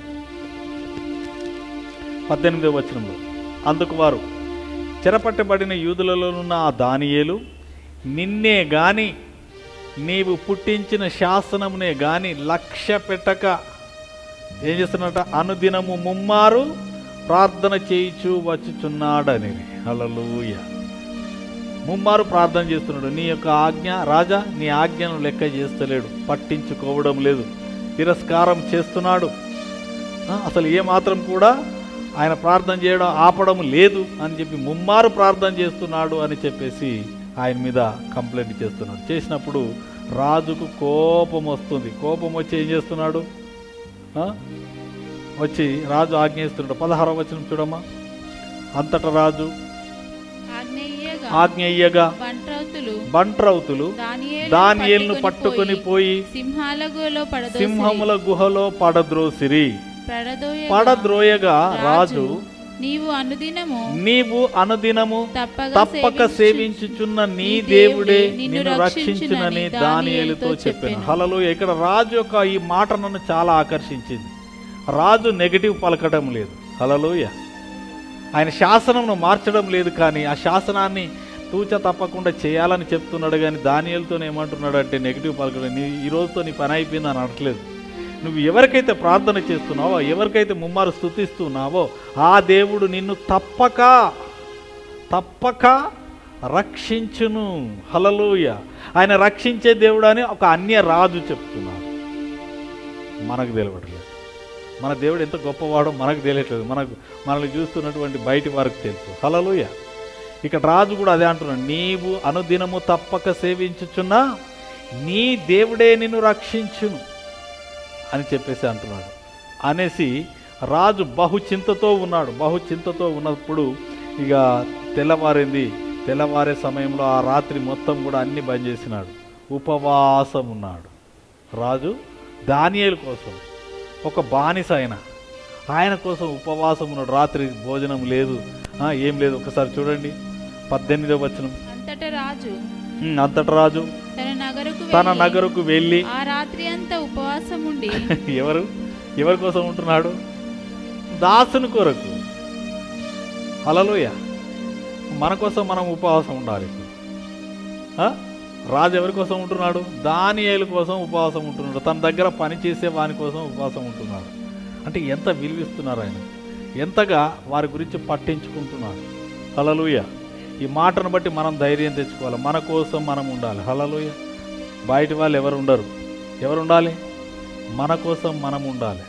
పద్దెనిమిదవ వచనంలో అందుకు వారు చెరపట్టబడిన యూదులలోనున్న ఆ దానియేలు నిన్నే గాని నీవు పుట్టించిన శాసనమునే గాని లక్ష్య పెట్టక ఏం చేస్తున్నట అనుదినము ముమ్మారు ప్రార్థన చేయిచు వచ్చుచున్నాడని హల్లెలూయ ముమ్మారు ప్రార్థన చేస్తున్నాడు నీ యొక్క ఆజ్ఞ రాజా నీ ఆజ్ఞను లెక్క చేస్తలేడు పట్టించుకోవడం లేదు తిరస్కారం చేస్తున్నాడు ఆ, అసలు ఏ మాత్రం కూడా ఆయన ప్రార్థన చేయడం ఆపడం లేదు అని చెప్పి ముమ్మారు ప్రార్థన చేస్తున్నాడు అని చెప్పేసి ఆయన మీద కంప్లైంట్ చేస్తున్నాడు చేసినప్పుడు రాజుకు కోపం వస్తుంది కోపం వచ్చి ఏం చేస్తున్నాడు ఆ? వచ్చి రాజు ఆజ్ఞయిస్తున్నాడు పదహారవ వచనం చూడమ్మా అంతటా రాజు ఆగ్నేయగా ఆజ్ఞయ్యగా బంట్రౌతులు బంట్రౌతులు దానియేలును దానియేలును పట్టుకొని పోయి సింహాల గుహలో పడదోసిరి. సింహముల గుహలో పడద్రోసిరి పడదోయగా పడద్రోయగా రాజు నీవు అనుదినము నీవు అనుదినము తప్పక తప్పక సేవించు- సేవించుచున్న నీ నీ దేవుడే దేవుడే నిన్ను నిన్ను రక్షించునని రక్షించునని దానియేలుతో దానియేలుతో చెప్పాను చెప్పెను. హలలు ఇక్కడ రాజు యొక్క ఈ మాట నన్ను చాలా ఆకర్షించింది రాజు నెగటివ్ పలకడం లేదు హలలోయ ఆయన శాసనంను మార్చడం లేదు కానీ ఆ శాసనాన్ని తూచ తప్పకుండా చేయాలని చెప్తున్నాడు కానీ దానియలతో ఏమంటున్నాడు అంటే నెగిటివ్ పలకడం నీ ఈ రోజుతో నీ పని అయిపోయింది అని అనట్లేదు నువ్వు ఎవరికైతే ప్రార్థన చేస్తున్నావో ఎవరికైతే ముమ్మారు స్థుతిస్తున్నావో ఆ దేవుడు నిన్ను తప్పక తప్పక రక్షించును హలలోయ ఆయన రక్షించే దేవుడు అని ఒక అన్య రాజు చెప్తున్నాడు మనకు తెలియట్లేదు మన దేవుడు ఎంత గొప్పవాడో మనకు తెలియట్లేదు మనకు మనల్ని చూస్తున్నటువంటి బయటి వారికి తెలుసు హలలోయ ఇక్కడ రాజు కూడా అదే అంటున్నాడు నీవు అనుదినము తప్పక సేవించుచున్నా నీ దేవుడే నిన్ను రక్షించును అని చెప్పేసి అంటున్నాడు అనేసి రాజు బహుచింతతో ఉన్నాడు బహుచింతతో ఉన్నప్పుడు ఇక తెల్లవారింది తెల్లవారే సమయంలో ఆ రాత్రి మొత్తం కూడా అన్ని బంద్ చేసినాడు ఉపవాసం ఉన్నాడు రాజు దానియేలు కోసం ఒక బానిస ఆయన ఆయన కోసం ఉపవాసం ఉన్నాడు రాత్రి భోజనం లేదు ఆ, ఏం లేదు ఒకసారి చూడండి పద్దెనిమిదో వచనం అంతటా రాజు ఉమ్, అంతట రాజు తన నగరకు తన వెళ్ళి నగరుకు వెళ్ళి ఆ రాత్రి అంతా ఉపవాసం ఉండి ఎవరు ఎవరి కోసం ఉంటున్నాడు దాసుని కొరకు హలలోయ మన కోసం మనం ఉపవాసం ఉండాలి ఇప్పుడు. ఆ? రాజు ఎవరి కోసం ఉంటున్నాడు దానియేలు కోసం ఉపవాసం ఉంటున్నాడు తన దగ్గర పని చేసే వాని కోసం ఉపవాసం ఉంటున్నాడు అంటే ఎంత విలువిస్తున్నారు ఆయన ఎంతగా వారి గురించి పట్టించుకుంటున్నాడు హలలుయ ఈ మాటను బట్టి మనం ధైర్యం తెచ్చుకోవాలి మన కోసం మనం ఉండాలి హలలుయ బయట వాళ్ళు ఎవరు ఉండరు ఎవరు ఉండాలి మన కోసం మనం ఉండాలి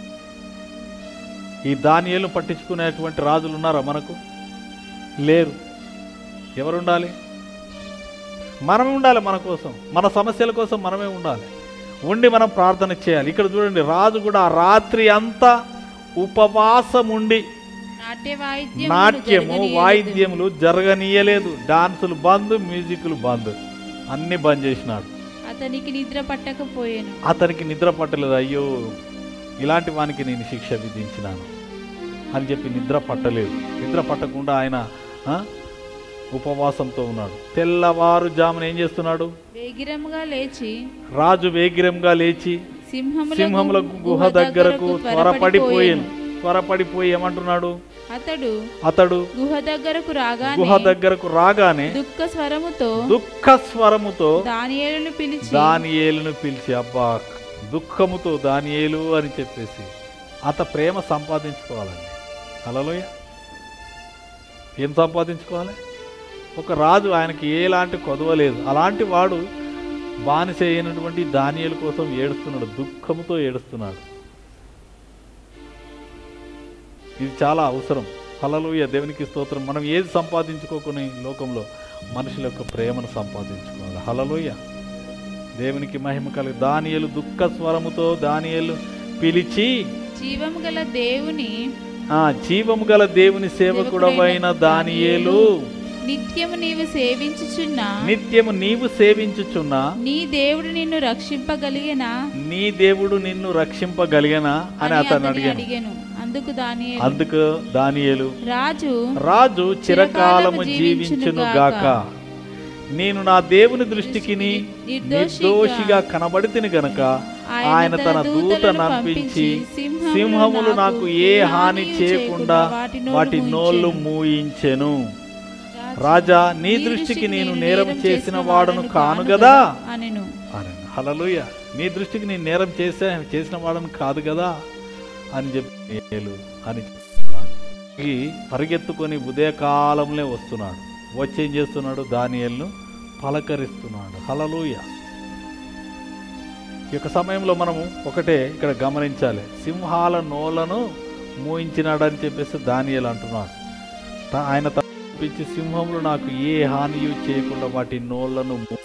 ఈ దానియేలు పట్టించుకునేటువంటి రాజులు ఉన్నారా మనకు లేరు ఎవరు ఉండాలి మనమే ఉండాలి మన కోసం మన సమస్యల కోసం మనమే ఉండాలి ఉండి మనం ప్రార్థన చేయాలి ఇక్కడ చూడండి రాజు కూడా ఆ రాత్రి అంతా ఉపవాసం ఉండి నాట్య వాయిద్యములు నాట్యము జరగనీయలేదు. వాయిద్యములు జరగనీయలేదు డాన్సులు బంద్ మ్యూజిక్లు బంద్ అన్ని బంద్ చేసినాడు అతనికి నిద్ర పట్టకపోయాను అతనికి నిద్ర పట్టలేదు అయ్యో ఇలాంటి వానికి నేను శిక్ష విధించినాను అని చెప్పి నిద్ర పట్టలేదు నిద్ర పట్టకుండా ఆయన ఆ, ఉపవాసంతో ఉన్నాడు తెల్లవారుజామున ఏం చేస్తున్నాడు వేగిరముగా లేచి రాజు వేగిరంగా లేచి సింహముల సింహముల గు- గుహ దగ్గరకు త్వరపడిపోయాను త్వరపడిపోయి ఏమంటున్నాడు అతడు అతడు గుహ దగ్గరకు రాగానే గుహ దగ్గరకు రాగానే దుఃఖ స్వరముతో దుఃఖ స్వరముతో దానియేలును పిలిచి దానియేలును పిలిచి అబ్బా దుఃఖముతో దానియేలు అని చెప్పేసి అత ప్రేమ సంపాదించుకోవాలండి హలోయ ఏం సంపాదించుకోవాలి ఒక రాజు ఆయనకి ఎలాంటి కొదవ లేదు అలాంటి వాడు బానిస అయినటువంటి దానియల కోసం ఏడుస్తున్నాడు దుఃఖంతో ఏడుస్తున్నాడు ఇది చాలా అవసరం హలలుయ దేవునికి స్తోత్రం మనం ఏది సంపాదించుకోకుని లోకంలో మనుషుల యొక్క ప్రేమను సంపాదించుకోవాలి హలలుయ దేవునికి మహిమ కలిగి దానియలు దుఃఖ స్వరముతో దానియలు పిలిచి జీవము గల దేవుని ఆ జీవము గల దేవుని సేవకుడవైన దానియేలు నిత్యము నీవు సేవించుచున్న నిత్యము నీవు సేవించుచున్నా నీ దేవుడు నిన్ను రక్షింపగలిగిన నీ దేవుడు నిన్ను రక్షింపగలిగనా అని అతను అడిగాను అడిగాను అందుకు దాని అందుకు దానియేలు రాజు రాజు చిరకాలము చిరకాలము జీవించును జీవించును గాక నేను నా దేవుని దృష్టికి నీ నిర్దోషిగా నిర్దోషిగా కనబడితిని గనక ఆయన తన దూతను పంపించి సింహములు నాకు ఏ హాని చేయకుండా వాటి నోళ్ళు మూయించెను రాజా నీ దృష్టికి నేను నేరం చేసిన వాడను కాను గదా అనెను అని హలలుయ నీ దృష్టికి నేను నేరం చేసే చేసిన వాడను కాదు కదా అని చెప్పి ఏలు అని చెప్తున్నాడు ఈ పరిగెత్తుకొని ఉదయకాలంలో వస్తున్నాడు వచ్చి ఏం చేస్తున్నాడు దానియల్ను పలకరిస్తున్నాడు హలలుయ ఈ యొక్క సమయంలో మనము ఒకటే ఇక్కడ గమనించాలి సింహాల నోలను మూయించినాడని చెప్పేసి దానియలు అంటున్నాడు తా- ఆయన తప్పించి సింహములు నాకు ఏ హానియు చేయకుండా వాటి నోళ్లను మూ-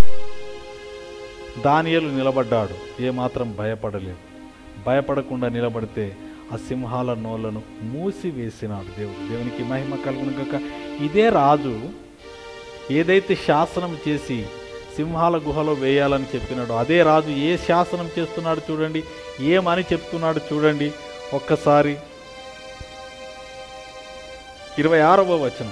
దానియలు నిలబడ్డాడు ఏమాత్రం భయపడలేదు భయపడకుండా నిలబడితే ఆ సింహాల నోళ్లను మూసివేసినాడు దేవుడు దేవునికి మహిమ కలుగును కాక ఇదే రాజు ఏదైతే శాసనం చేసి సింహాల గుహలో వేయాలని చెప్పినాడో అదే రాజు ఏ శాసనం చేస్తున్నాడు చూడండి ఏమని చెప్తున్నాడు చూడండి ఒక్కసారి ఇరవై ఆరవ వచనం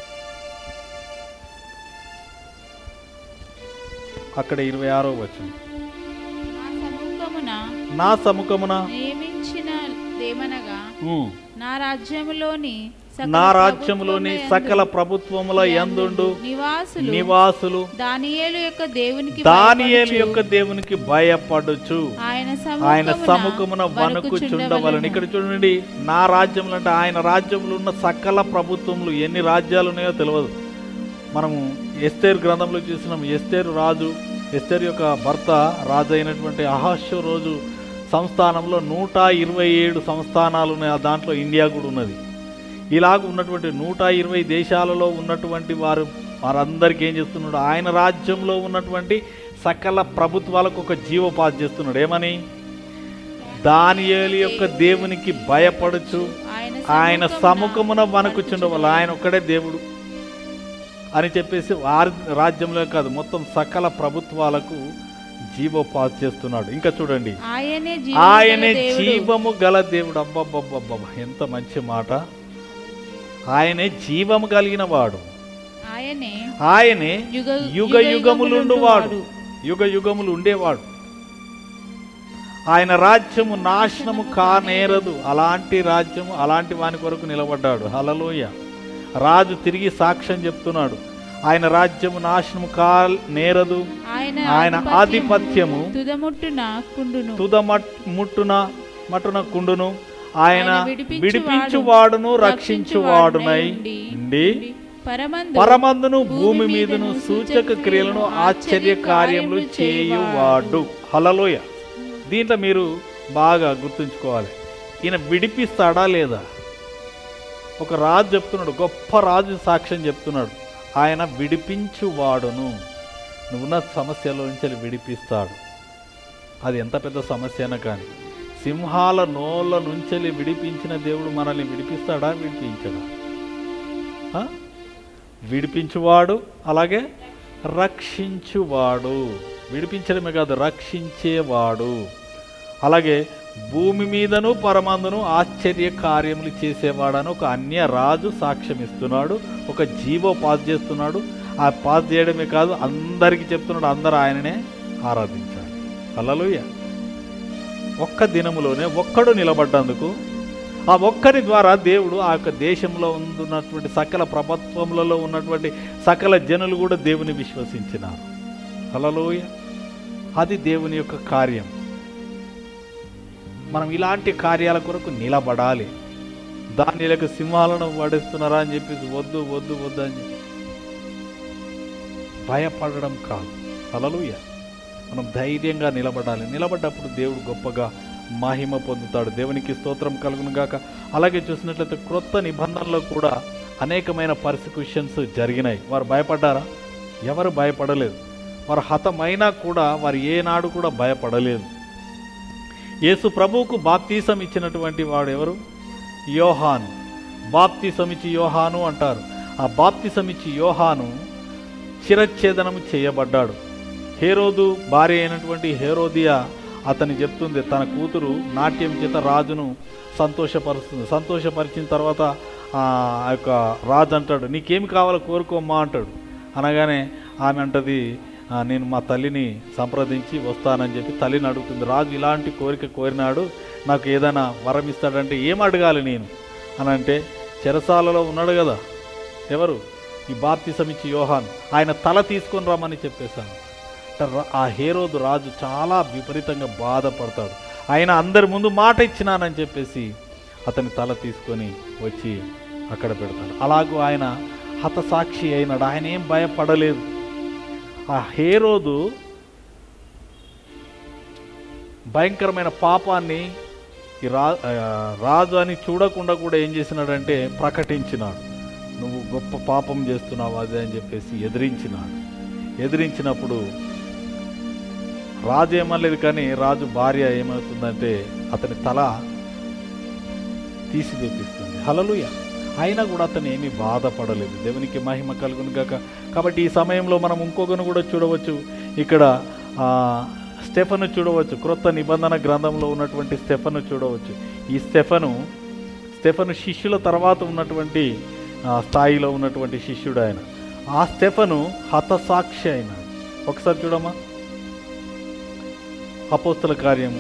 అక్కడ ఇరవై ఆరవ వచనం నా సముఖమున నా సముఖమున నియమించిన దేమనగా ఉమ్, నా రాజ్యములోని సకల నా రాజ్యములోని ప్రభుత్వముల సకల యందు ప్రభుత్వముల యందుండు నివాసులు నివాసులు దానియేలు యొక్క దేవునికి దానియేలు భయపడుచు, యొక్క దేవునికి భయపడుచు ఆయన ఆయన సముఖమున సముఖమున వణుకు చుండవలని ఇక్కడ చూడండి నా రాజ్యములు అంటే ఆయన రాజ్యంలో ఉన్న సకల ప్రభుత్వములు ఎన్ని రాజ్యాలు ఉన్నాయో తెలియదు మనము ఎస్తేరు గ్రంథంలో చూసినాం ఎస్తేరు రాజు ఎస్తేరు యొక్క భర్త రాజు అయినటువంటి అహాస్య రోజు సంస్థానంలో నూట ఇరవై ఏడు సంస్థానాలు ఉన్నాయి ఆ దాంట్లో ఇండియా కూడా ఉన్నది ఇలాగ ఉన్నటువంటి నూట ఇరవై దేశాలలో ఉన్నటువంటి వారు వారందరికీ ఏం చేస్తున్నాడు ఆయన రాజ్యంలో ఉన్నటువంటి సకల ప్రభుత్వాలకు ఒక జీవోపాధి చేస్తున్నాడు ఏమని దానియేలు యొక్క దేవునికి భయపడుచు ఆయన ఆయన సముఖమున వణకుచుండవల్ల ఆయన ఒక్కడే దేవుడు అని చెప్పేసి వారి రాజ్యంలో కాదు మొత్తం సకల ప్రభుత్వాలకు జీవోపాధి చేస్తున్నాడు ఇంకా చూడండి ఆయనే ఆయనే జీవము జీవము గల దేవుడు అబ్బబ్బబ్బబ్బబ్బ ఎంత మంచి మాట ఆయనే జీవము కలిగిన వాడు ఆయనే ఆయనే యుగ యుగ యుగములుండు వాడు యుగ యుగములు ఉండేవాడు ఆయన రాజ్యము నాశనము కానేరదు అలాంటి రాజ్యము అలాంటి వాని కొరకు నిలబడ్డాడు హలలోయ రాజు తిరిగి సాక్ష్యం చెప్తున్నాడు ఆయన రాజ్యము నాశనము కా నేరదు ఆయన ఆయన ఆధిపత్యము తుదముట్టున కుండును తుద మట్- ముట్టున మటున కుండును ఆయన ఆయన విడిపించువాడు, విడిపించువాడును రక్షించువాడునై ఉండి పరమందు పరమందును భూమి మీదను సూచక క్రియలను ఆశ్చర్య కార్యములు చేయువాడు హలలోయ దీంట్లో మీరు బాగా గుర్తుంచుకోవాలి ఈయన విడిపిస్తాడా లేదా ఒక రాజు చెప్తున్నాడు గొప్ప రాజు సాక్ష్యం చెప్తున్నాడు ఆయన విడిపించువాడును నువ్వున్న సమస్యలో నుంచి విడిపిస్తాడు అది ఎంత పెద్ద సమస్య అయినా కానీ సింహాల నోళ్ళ నుంచి విడిపించిన దేవుడు మనల్ని విడిపిస్తాడా విడిపించడా ఆ? విడిపించువాడు అలాగే రక్షించువాడు విడిపించడమే కాదు రక్షించేవాడు అలాగే భూమి మీదను పరమందును ఆశ్చర్య కార్యములు చేసేవాడని ఒక అన్య రాజు సాక్ష్యం ఇస్తున్నాడు ఒక జీవో పాస్ చేస్తున్నాడు ఆ పాస్ చేయడమే కాదు అందరికీ చెప్తున్నాడు అందరూ ఆయననే ఆరాధించాలి హల్లెలూయ ఒక్క దినములోనే ఒక్కడు నిలబడ్డందుకు ఆ ఒక్కరి ద్వారా దేవుడు ఆ యొక్క దేశంలో ఉన్నటువంటి సకల ప్రభుత్వములలో ఉన్నటువంటి సకల జనులు కూడా దేవుని విశ్వసించినారు హలలోయ అది దేవుని యొక్క కార్యం మనం ఇలాంటి కార్యాల కొరకు నిలబడాలి దానిలకు సింహాలను పడేస్తున్నారా అని చెప్పేసి వద్దు వద్దు వద్దు అని చెప్పి భయపడడం కాదు హల్లెలూయా మనం ధైర్యంగా నిలబడాలి నిలబడ్డప్పుడు దేవుడు గొప్పగా మహిమ పొందుతాడు దేవునికి స్తోత్రం కలుగును గాక అలాగే చూసినట్లయితే క్రొత్త నిబంధనలో కూడా అనేకమైన పర్సిక్యూషన్స్ జరిగినాయి వారు భయపడ్డారా ఎవరు భయపడలేదు వారు హతమైనా కూడా వారు ఏనాడు కూడా భయపడలేదు యేసు ప్రభువుకు బాప్తీసం ఇచ్చినటువంటి వాడు ఎవరు యోహాను బాప్తీసం ఇచ్చి యోహాను అంటారు ఆ బాప్తీసం ఇచ్చి యోహాను శిరచ్ఛేదనం చేయబడ్డాడు హేరోదు భార్య అయినటువంటి హేరోదియా అతని చెప్తుంది తన కూతురు నాట్యం చేత రాజును సంతోషపరుస్తుంది సంతోషపరిచిన తర్వాత ఆ యొక్క రాజు అంటాడు నీకేమి కావాలో కోరుకోమ్మా అంటాడు అనగానే ఆమె అంటది "ఆ, నేను మా తల్లిని సంప్రదించి వస్తానని చెప్పి తల్లిని అడుగుతుంది రాజు ఇలాంటి కోరిక కోరినాడు నాకు ఏదైనా వరం ఇస్తాడంటే ఏం అడగాలి నేను అని అంటే చెరసాలలో ఉన్నాడు కదా ఎవరు ఈ బాప్తిసం ఇచ్చి యోహాన్ ఆయన తల తీసుకొని రమ్మని చెప్పేశాను అంటే రా- ఆ హేరోదు రాజు చాలా విపరీతంగా బాధపడతాడు ఆయన అందరి ముందు మాట ఇచ్చినానని చెప్పేసి అతని తల తీసుకొని వచ్చి అక్కడ పెడతాడు అలాగూ ఆయన హతసాక్షి అయినాడు ఆయన ఏం భయపడలేదు ఆ హేరోదు భయంకరమైన పాపాన్ని ఈ రా ఆ, రాజు అని చూడకుండా కూడా ఏం చేసినాడంటే ప్రకటించినాడు నువ్వు గొప్ప పాపం చేస్తున్నావు అదే అని చెప్పేసి ఎదిరించినాడు ఎదిరించినప్పుడు రాజు ఏమనలేదు కానీ రాజు భార్య ఏమవుతుందంటే అతని తల తీసి తెప్పిస్తుంది హలలుయ అయినా కూడా అతను ఏమీ బాధపడలేదు దేవునికి మహిమ కలుగును గాక కాబట్టి ఈ సమయంలో మనం ఇంకొకను కూడా చూడవచ్చు ఇక్కడ ఆ, స్టెఫను చూడవచ్చు క్రొత్త నిబంధన గ్రంథంలో ఉన్నటువంటి స్టెఫను చూడవచ్చు ఈ స్టెఫను స్టెఫను శిష్యుల తర్వాత ఉన్నటువంటి ఆ, స్థాయిలో ఉన్నటువంటి శిష్యుడు ఆయన ఆ స్టెఫను హతసాక్షి అయినాడు ఒకసారి చూడమ్మా అపోస్తల కార్యము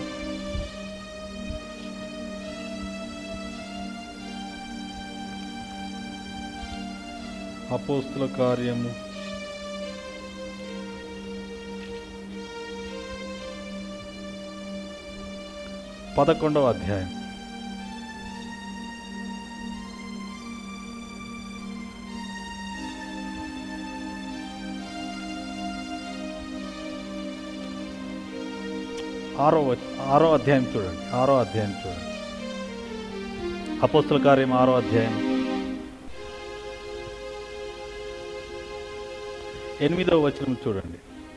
అపోస్తుల కార్యము పదకొండవ అధ్యాయం ఆరో వచ- ఆరో అధ్యాయం చూడండి ఆరో అధ్యాయం చూడండి అపోస్తుల కార్యం ఆరో అధ్యాయం ఎనిమిదవ వచనం చూడండి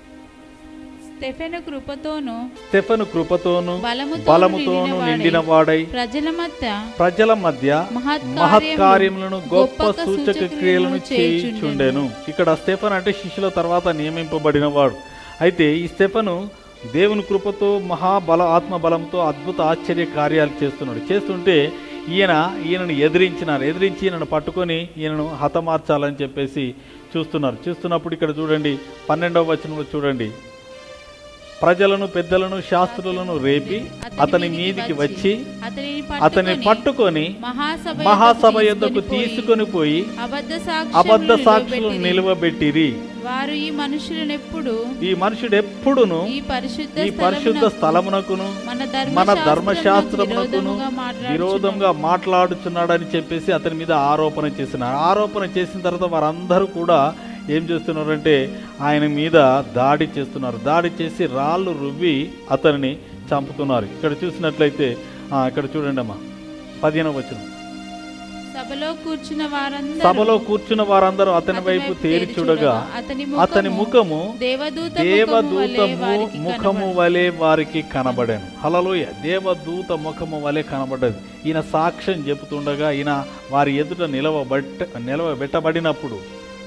స్టెఫెను కృపతోను స్టెఫను కృపతోను బలముతోను బలముతోను నిండినవాడై, నిండిన వాడై ప్రజల మధ్య ప్రజల మధ్య మహత్కార్యములను, మహత్కార్యములను గొప్ప గొప్ప సూచక సూచక క్రియలను క్రియలను చేయుచుండెను ఇక్కడ స్టెఫన్ అంటే శిష్యుల తర్వాత నియమింపబడినవాడు అయితే ఈ స్టెఫను దేవుని కృపతో మహాబల ఆత్మ బలంతో అద్భుత ఆశ్చర్య కార్యాలు చేస్తున్నాడు చేస్తుంటే ఈయన ఈయనను ఎదిరించినారు ఎదిరించి ఈయనను పట్టుకొని ఈయనను హతమార్చాలని చెప్పేసి చూస్తున్నారు చూస్తున్నప్పుడు ఇక్కడ చూడండి పన్నెండవ వచనంలో చూడండి ప్రజలను పెద్దలను శాస్త్రులను రేపి అతని మీదికి వచ్చి అతనిని అతన్ని పట్టుకొని మహాసభ మహాసభ యొద్దకు యొద్దకు తీసుకొని పోయి అబద్ధ అబద్ధ సాక్ష్యములు సాక్షులు నిలవబెట్టిరి. నిలువబెట్టిరి వారు ఈ మనుషులను ఎప్పుడు ఈ మనుషుడు ఎప్పుడును ఈ పరిశుద్ధ ఈ పరిశుద్ధ స్థలమునకు స్థలమునకును మన మన ధర్మశాస్త్రమునకు ధర్మశాస్త్రమునకును విరోధముగా మాట్లాడుచున్నాడు. విరోధంగా మాట్లాడుచున్నాడని చెప్పేసి అతని మీద ఆరోపణ చేసినారు ఆరోపణ చేసిన తర్వాత వారందరూ కూడా ఏం చేస్తున్నారంటే ఆయన మీద దాడి చేస్తున్నారు దాడి చేసి రాళ్ళు రువ్వి అతనిని చంపుతున్నారు ఇక్కడ చూసినట్లయితే ఆ, ఇక్కడ చూడండి అమ్మా పదిహేనవ వచనం సభలో కూర్చున్న వారందరూ సభలో కూర్చున్న వారందరూ అతని అతని వైపు వైపు తేరి చూడగా అతని అతని ముఖము దేవదూత దేవదూత ముఖము వలె వారికి ముఖము కనబడెను. వలె వారికి కనబడాను హలలోయ దేవదూత ముఖము వలె కనబడ్డది ఈయన సాక్ష్యం చెబుతుండగా ఈయన వారి ఎదుట నిలవబెట్ట నిలవబెట్టబడినప్పుడు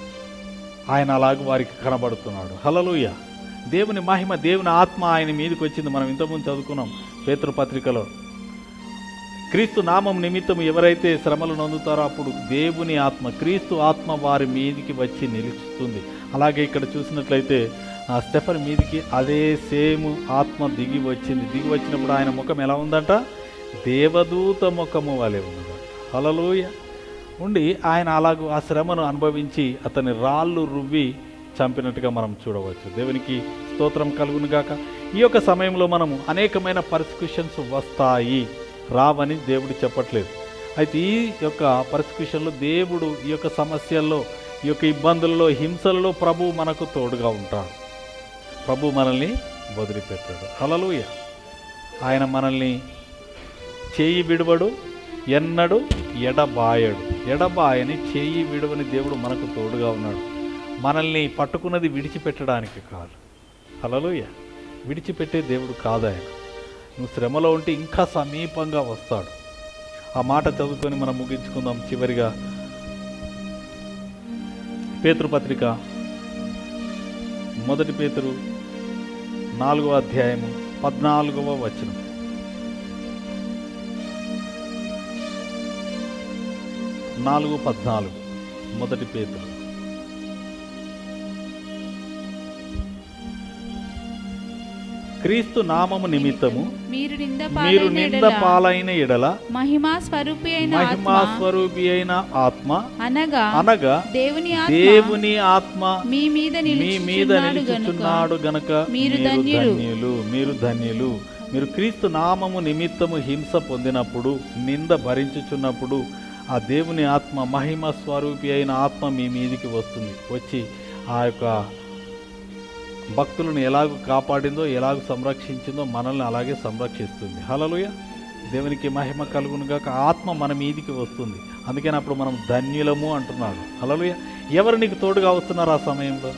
ఆయన అలాగ వారికి కనబడుతున్నాడు హలలోయ దేవుని మహిమ దేవుని ఆత్మ ఆయన మీదకి వచ్చింది మనం ఇంతకుముందు చదువుకున్నాం పేతృపత్రికలో క్రీస్తు నామం నిమిత్తం ఎవరైతే శ్రమలు నొందుతారో అప్పుడు దేవుని ఆత్మ క్రీస్తు ఆత్మ వారి మీదికి వచ్చి నిలుస్తుంది అలాగే ఇక్కడ చూసినట్లయితే ఆ స్టెఫన్ మీదికి అదే సేమ్ ఆత్మ దిగి వచ్చింది దిగి వచ్చినప్పుడు ఆయన ముఖం ఎలా ఉందంట దేవదూత ముఖము వలె ఉన్నదంట హలలోయ ఉండి ఆయన అలాగూ ఆ శ్రమను అనుభవించి అతని రాళ్ళు రువ్వి చంపినట్టుగా మనం చూడవచ్చు దేవునికి స్తోత్రం కలుగును గాక ఈ యొక్క సమయంలో మనము అనేకమైన పర్సిక్యూషన్స్ వస్తాయి రావని దేవుడు చెప్పట్లేదు అయితే ఈ యొక్క పరిస్థితుల్లో దేవుడు ఈ యొక్క సమస్యల్లో ఈ యొక్క ఇబ్బందుల్లో హింసల్లో ప్రభు మనకు తోడుగా ఉంటాడు ప్రభు మనల్ని వదిలిపెట్టాడు హలలుయ ఆయన మనల్ని చేయి విడువడు ఎన్నడు ఎడబాయడు ఎడబాయని చేయి విడువని దేవుడు మనకు తోడుగా ఉన్నాడు మనల్ని పట్టుకున్నది విడిచిపెట్టడానికి కాదు హలలుయ విడిచిపెట్టే దేవుడు కాదు ఆయన నువ్వు శ్రమలో ఉంటే ఇంకా సమీపంగా వస్తాడు ఆ మాట చదువుకొని మనం ముగించుకుందాం చివరిగా పేతృపత్రిక మొదటి పేతురు నాలుగవ అధ్యాయము పద్నాలుగవ వచనం నాలుగు పద్నాలుగు మొదటి పేతురు క్రీస్తు నామము నిమిత్తము మీరు నింద మీరు పాలైన నింద ఎడల పాలైన ఎడల మహిమా స్వరూపి అయిన మహిమా ఆత్మ స్వరూపి అయిన ఆత్మ అనగా అనగా దేవుని ఆత్మ దేవుని ఆత్మ మీ మీద మీ మీద నిలుచుచున్నాడు గనుక నిలుచుచున్నాడు గనక మీరు మీరు ధన్యులు. ధన్యులు మీరు ధన్యులు మీరు క్రీస్తు నామము నిమిత్తము హింస పొందినప్పుడు నింద భరించుచున్నప్పుడు ఆ దేవుని ఆత్మ మహిమ స్వరూపి అయిన ఆత్మ మీ మీదికి వస్తుంది వచ్చి ఆ యొక్క భక్తులను ఎలాగ కాపాడిందో ఎలాగ సంరక్షించిందో మనల్ని అలాగే సంరక్షిస్తుంది హలలుయ దేవునికి మహిమ కలుగును గాక ఆత్మ మన మీదికి వస్తుంది అందుకని అప్పుడు మనం ధన్యులము అంటున్నాడు హలలుయ ఎవరు నీకు తోడుగా వస్తున్నారు ఆ సమయంలో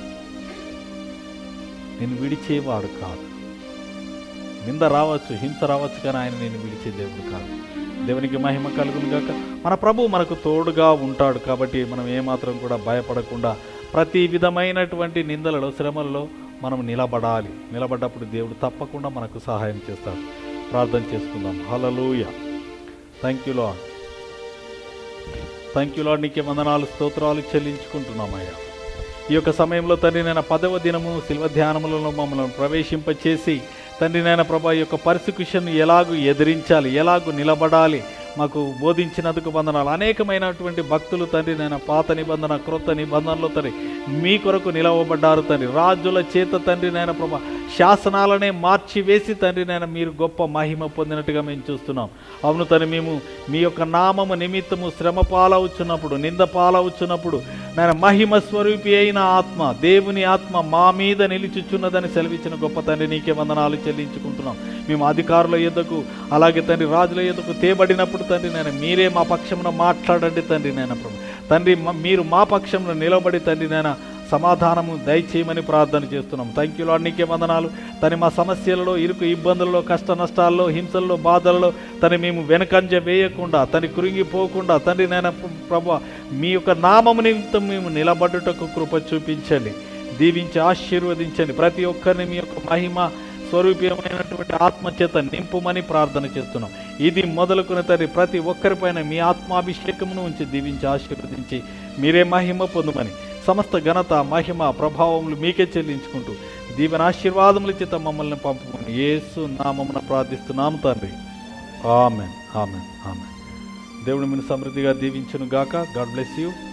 నేను విడిచేవాడు కాదు నింద రావచ్చు హింస రావచ్చు కానీ ఆయన నేను విడిచే దేవుడు కాదు దేవునికి మహిమ కలుగును గాక మన ప్రభు మనకు తోడుగా ఉంటాడు కాబట్టి మనం ఏమాత్రం కూడా భయపడకుండా ప్రతి విధమైనటువంటి నిందలలో శ్రమలలో మనం నిలబడాలి నిలబడ్డప్పుడు దేవుడు తప్పకుండా మనకు సహాయం చేస్తాడు ప్రార్థన చేసుకుందాం హలలుయ thank you lord thank you lord నీకే వందనాలు స్తోత్రాలు చెల్లించుకుంటున్నామయ్యా ఈ యొక్క సమయంలో తండ్రి నేను పదవ దినము శిల్వ ధ్యానములలో మమ్మల్ని ప్రవేశింపచేసి తండ్రి నాయన ప్రభా ఈ యొక్క పర్సిక్యూషన్ ఎలాగూ ఎదిరించాలి ఎలాగూ నిలబడాలి మాకు బోధించినందుకు వందనాలు అనేకమైనటువంటి భక్తులు తండ్రి నేను పాత నిబంధన క్రొత్త నిబంధనలో తండ్రి మీ కొరకు నిలవబడ్డారు తండ్రి రాజుల చేత తండ్రి నాయన ప్రభా శాసనాలనే మార్చి వేసి తండ్రి నాయన మీరు గొప్ప మహిమ పొందినట్టుగా మేము చూస్తున్నాం అవును తండ్రి మేము మీ యొక్క నామము నిమిత్తము శ్రమ పాలవుచున్నప్పుడు నింద పాలవుచున్నప్పుడు నాయన మహిమ స్వరూపి అయిన ఆత్మ దేవుని ఆత్మ మా మీద నిలుచుచున్నదని సెలవిచ్చిన గొప్ప తండ్రి నీకే వందనాలు చెల్లించుకుంటున్నాం మేము అధికారుల ఎద్దకు అలాగే తండ్రి రాజుల ఎద్దకు తేబడినప్పుడు తండ్రి నేను మీరే మా పక్షమున మాట్లాడండి తండ్రి నేను ప్రభు తండ్రి మ- మీరు మా పక్షంలో నిలబడి తండ్రి నేను సమాధానము దయచేయమని ప్రార్థన చేస్తున్నాం థ్యాంక్ యూ లాడ్ నీకే వందనాలు తని మా సమస్యలలో ఇరుకు ఇబ్బందులలో కష్ట నష్టాల్లో హింసల్లో బాధలలో తని మేము వెనకంజ వేయకుండా తని కృంగిపోకుండా తండ్రి నేను ప్రభు మీ యొక్క నామము నిమిత్తం మేము నిలబడుటకు కృప చూపించండి దీవించి ఆశీర్వదించండి ప్రతి ఒక్కరిని మీ యొక్క మహిమ స్వరూపమైనటువంటి ఆత్మచేత నింపుమని ప్రార్థన చేస్తున్నాం ఇది మొదలుకున్న తరి ప్రతి ఒక్కరిపైన మీ ఆత్మాభిషేకమును ఉంచి దీవించి ఆశీర్వదించి మీరే మహిమ పొందుమని సమస్త ఘనత మహిమ ప్రభావములు మీకే చెల్లించుకుంటూ దీవెన ఆశీర్వాదముల చేత మమ్మల్ని పంపమని యేసు నామమున ప్రార్థిస్తున్నాము తండ్రి ఆమెన్ ఆమెన్ ఆమెన్ దేవుడు మీరు సమృద్ధిగా దీవించును గాక గాడ్ బ్లెస్ యూ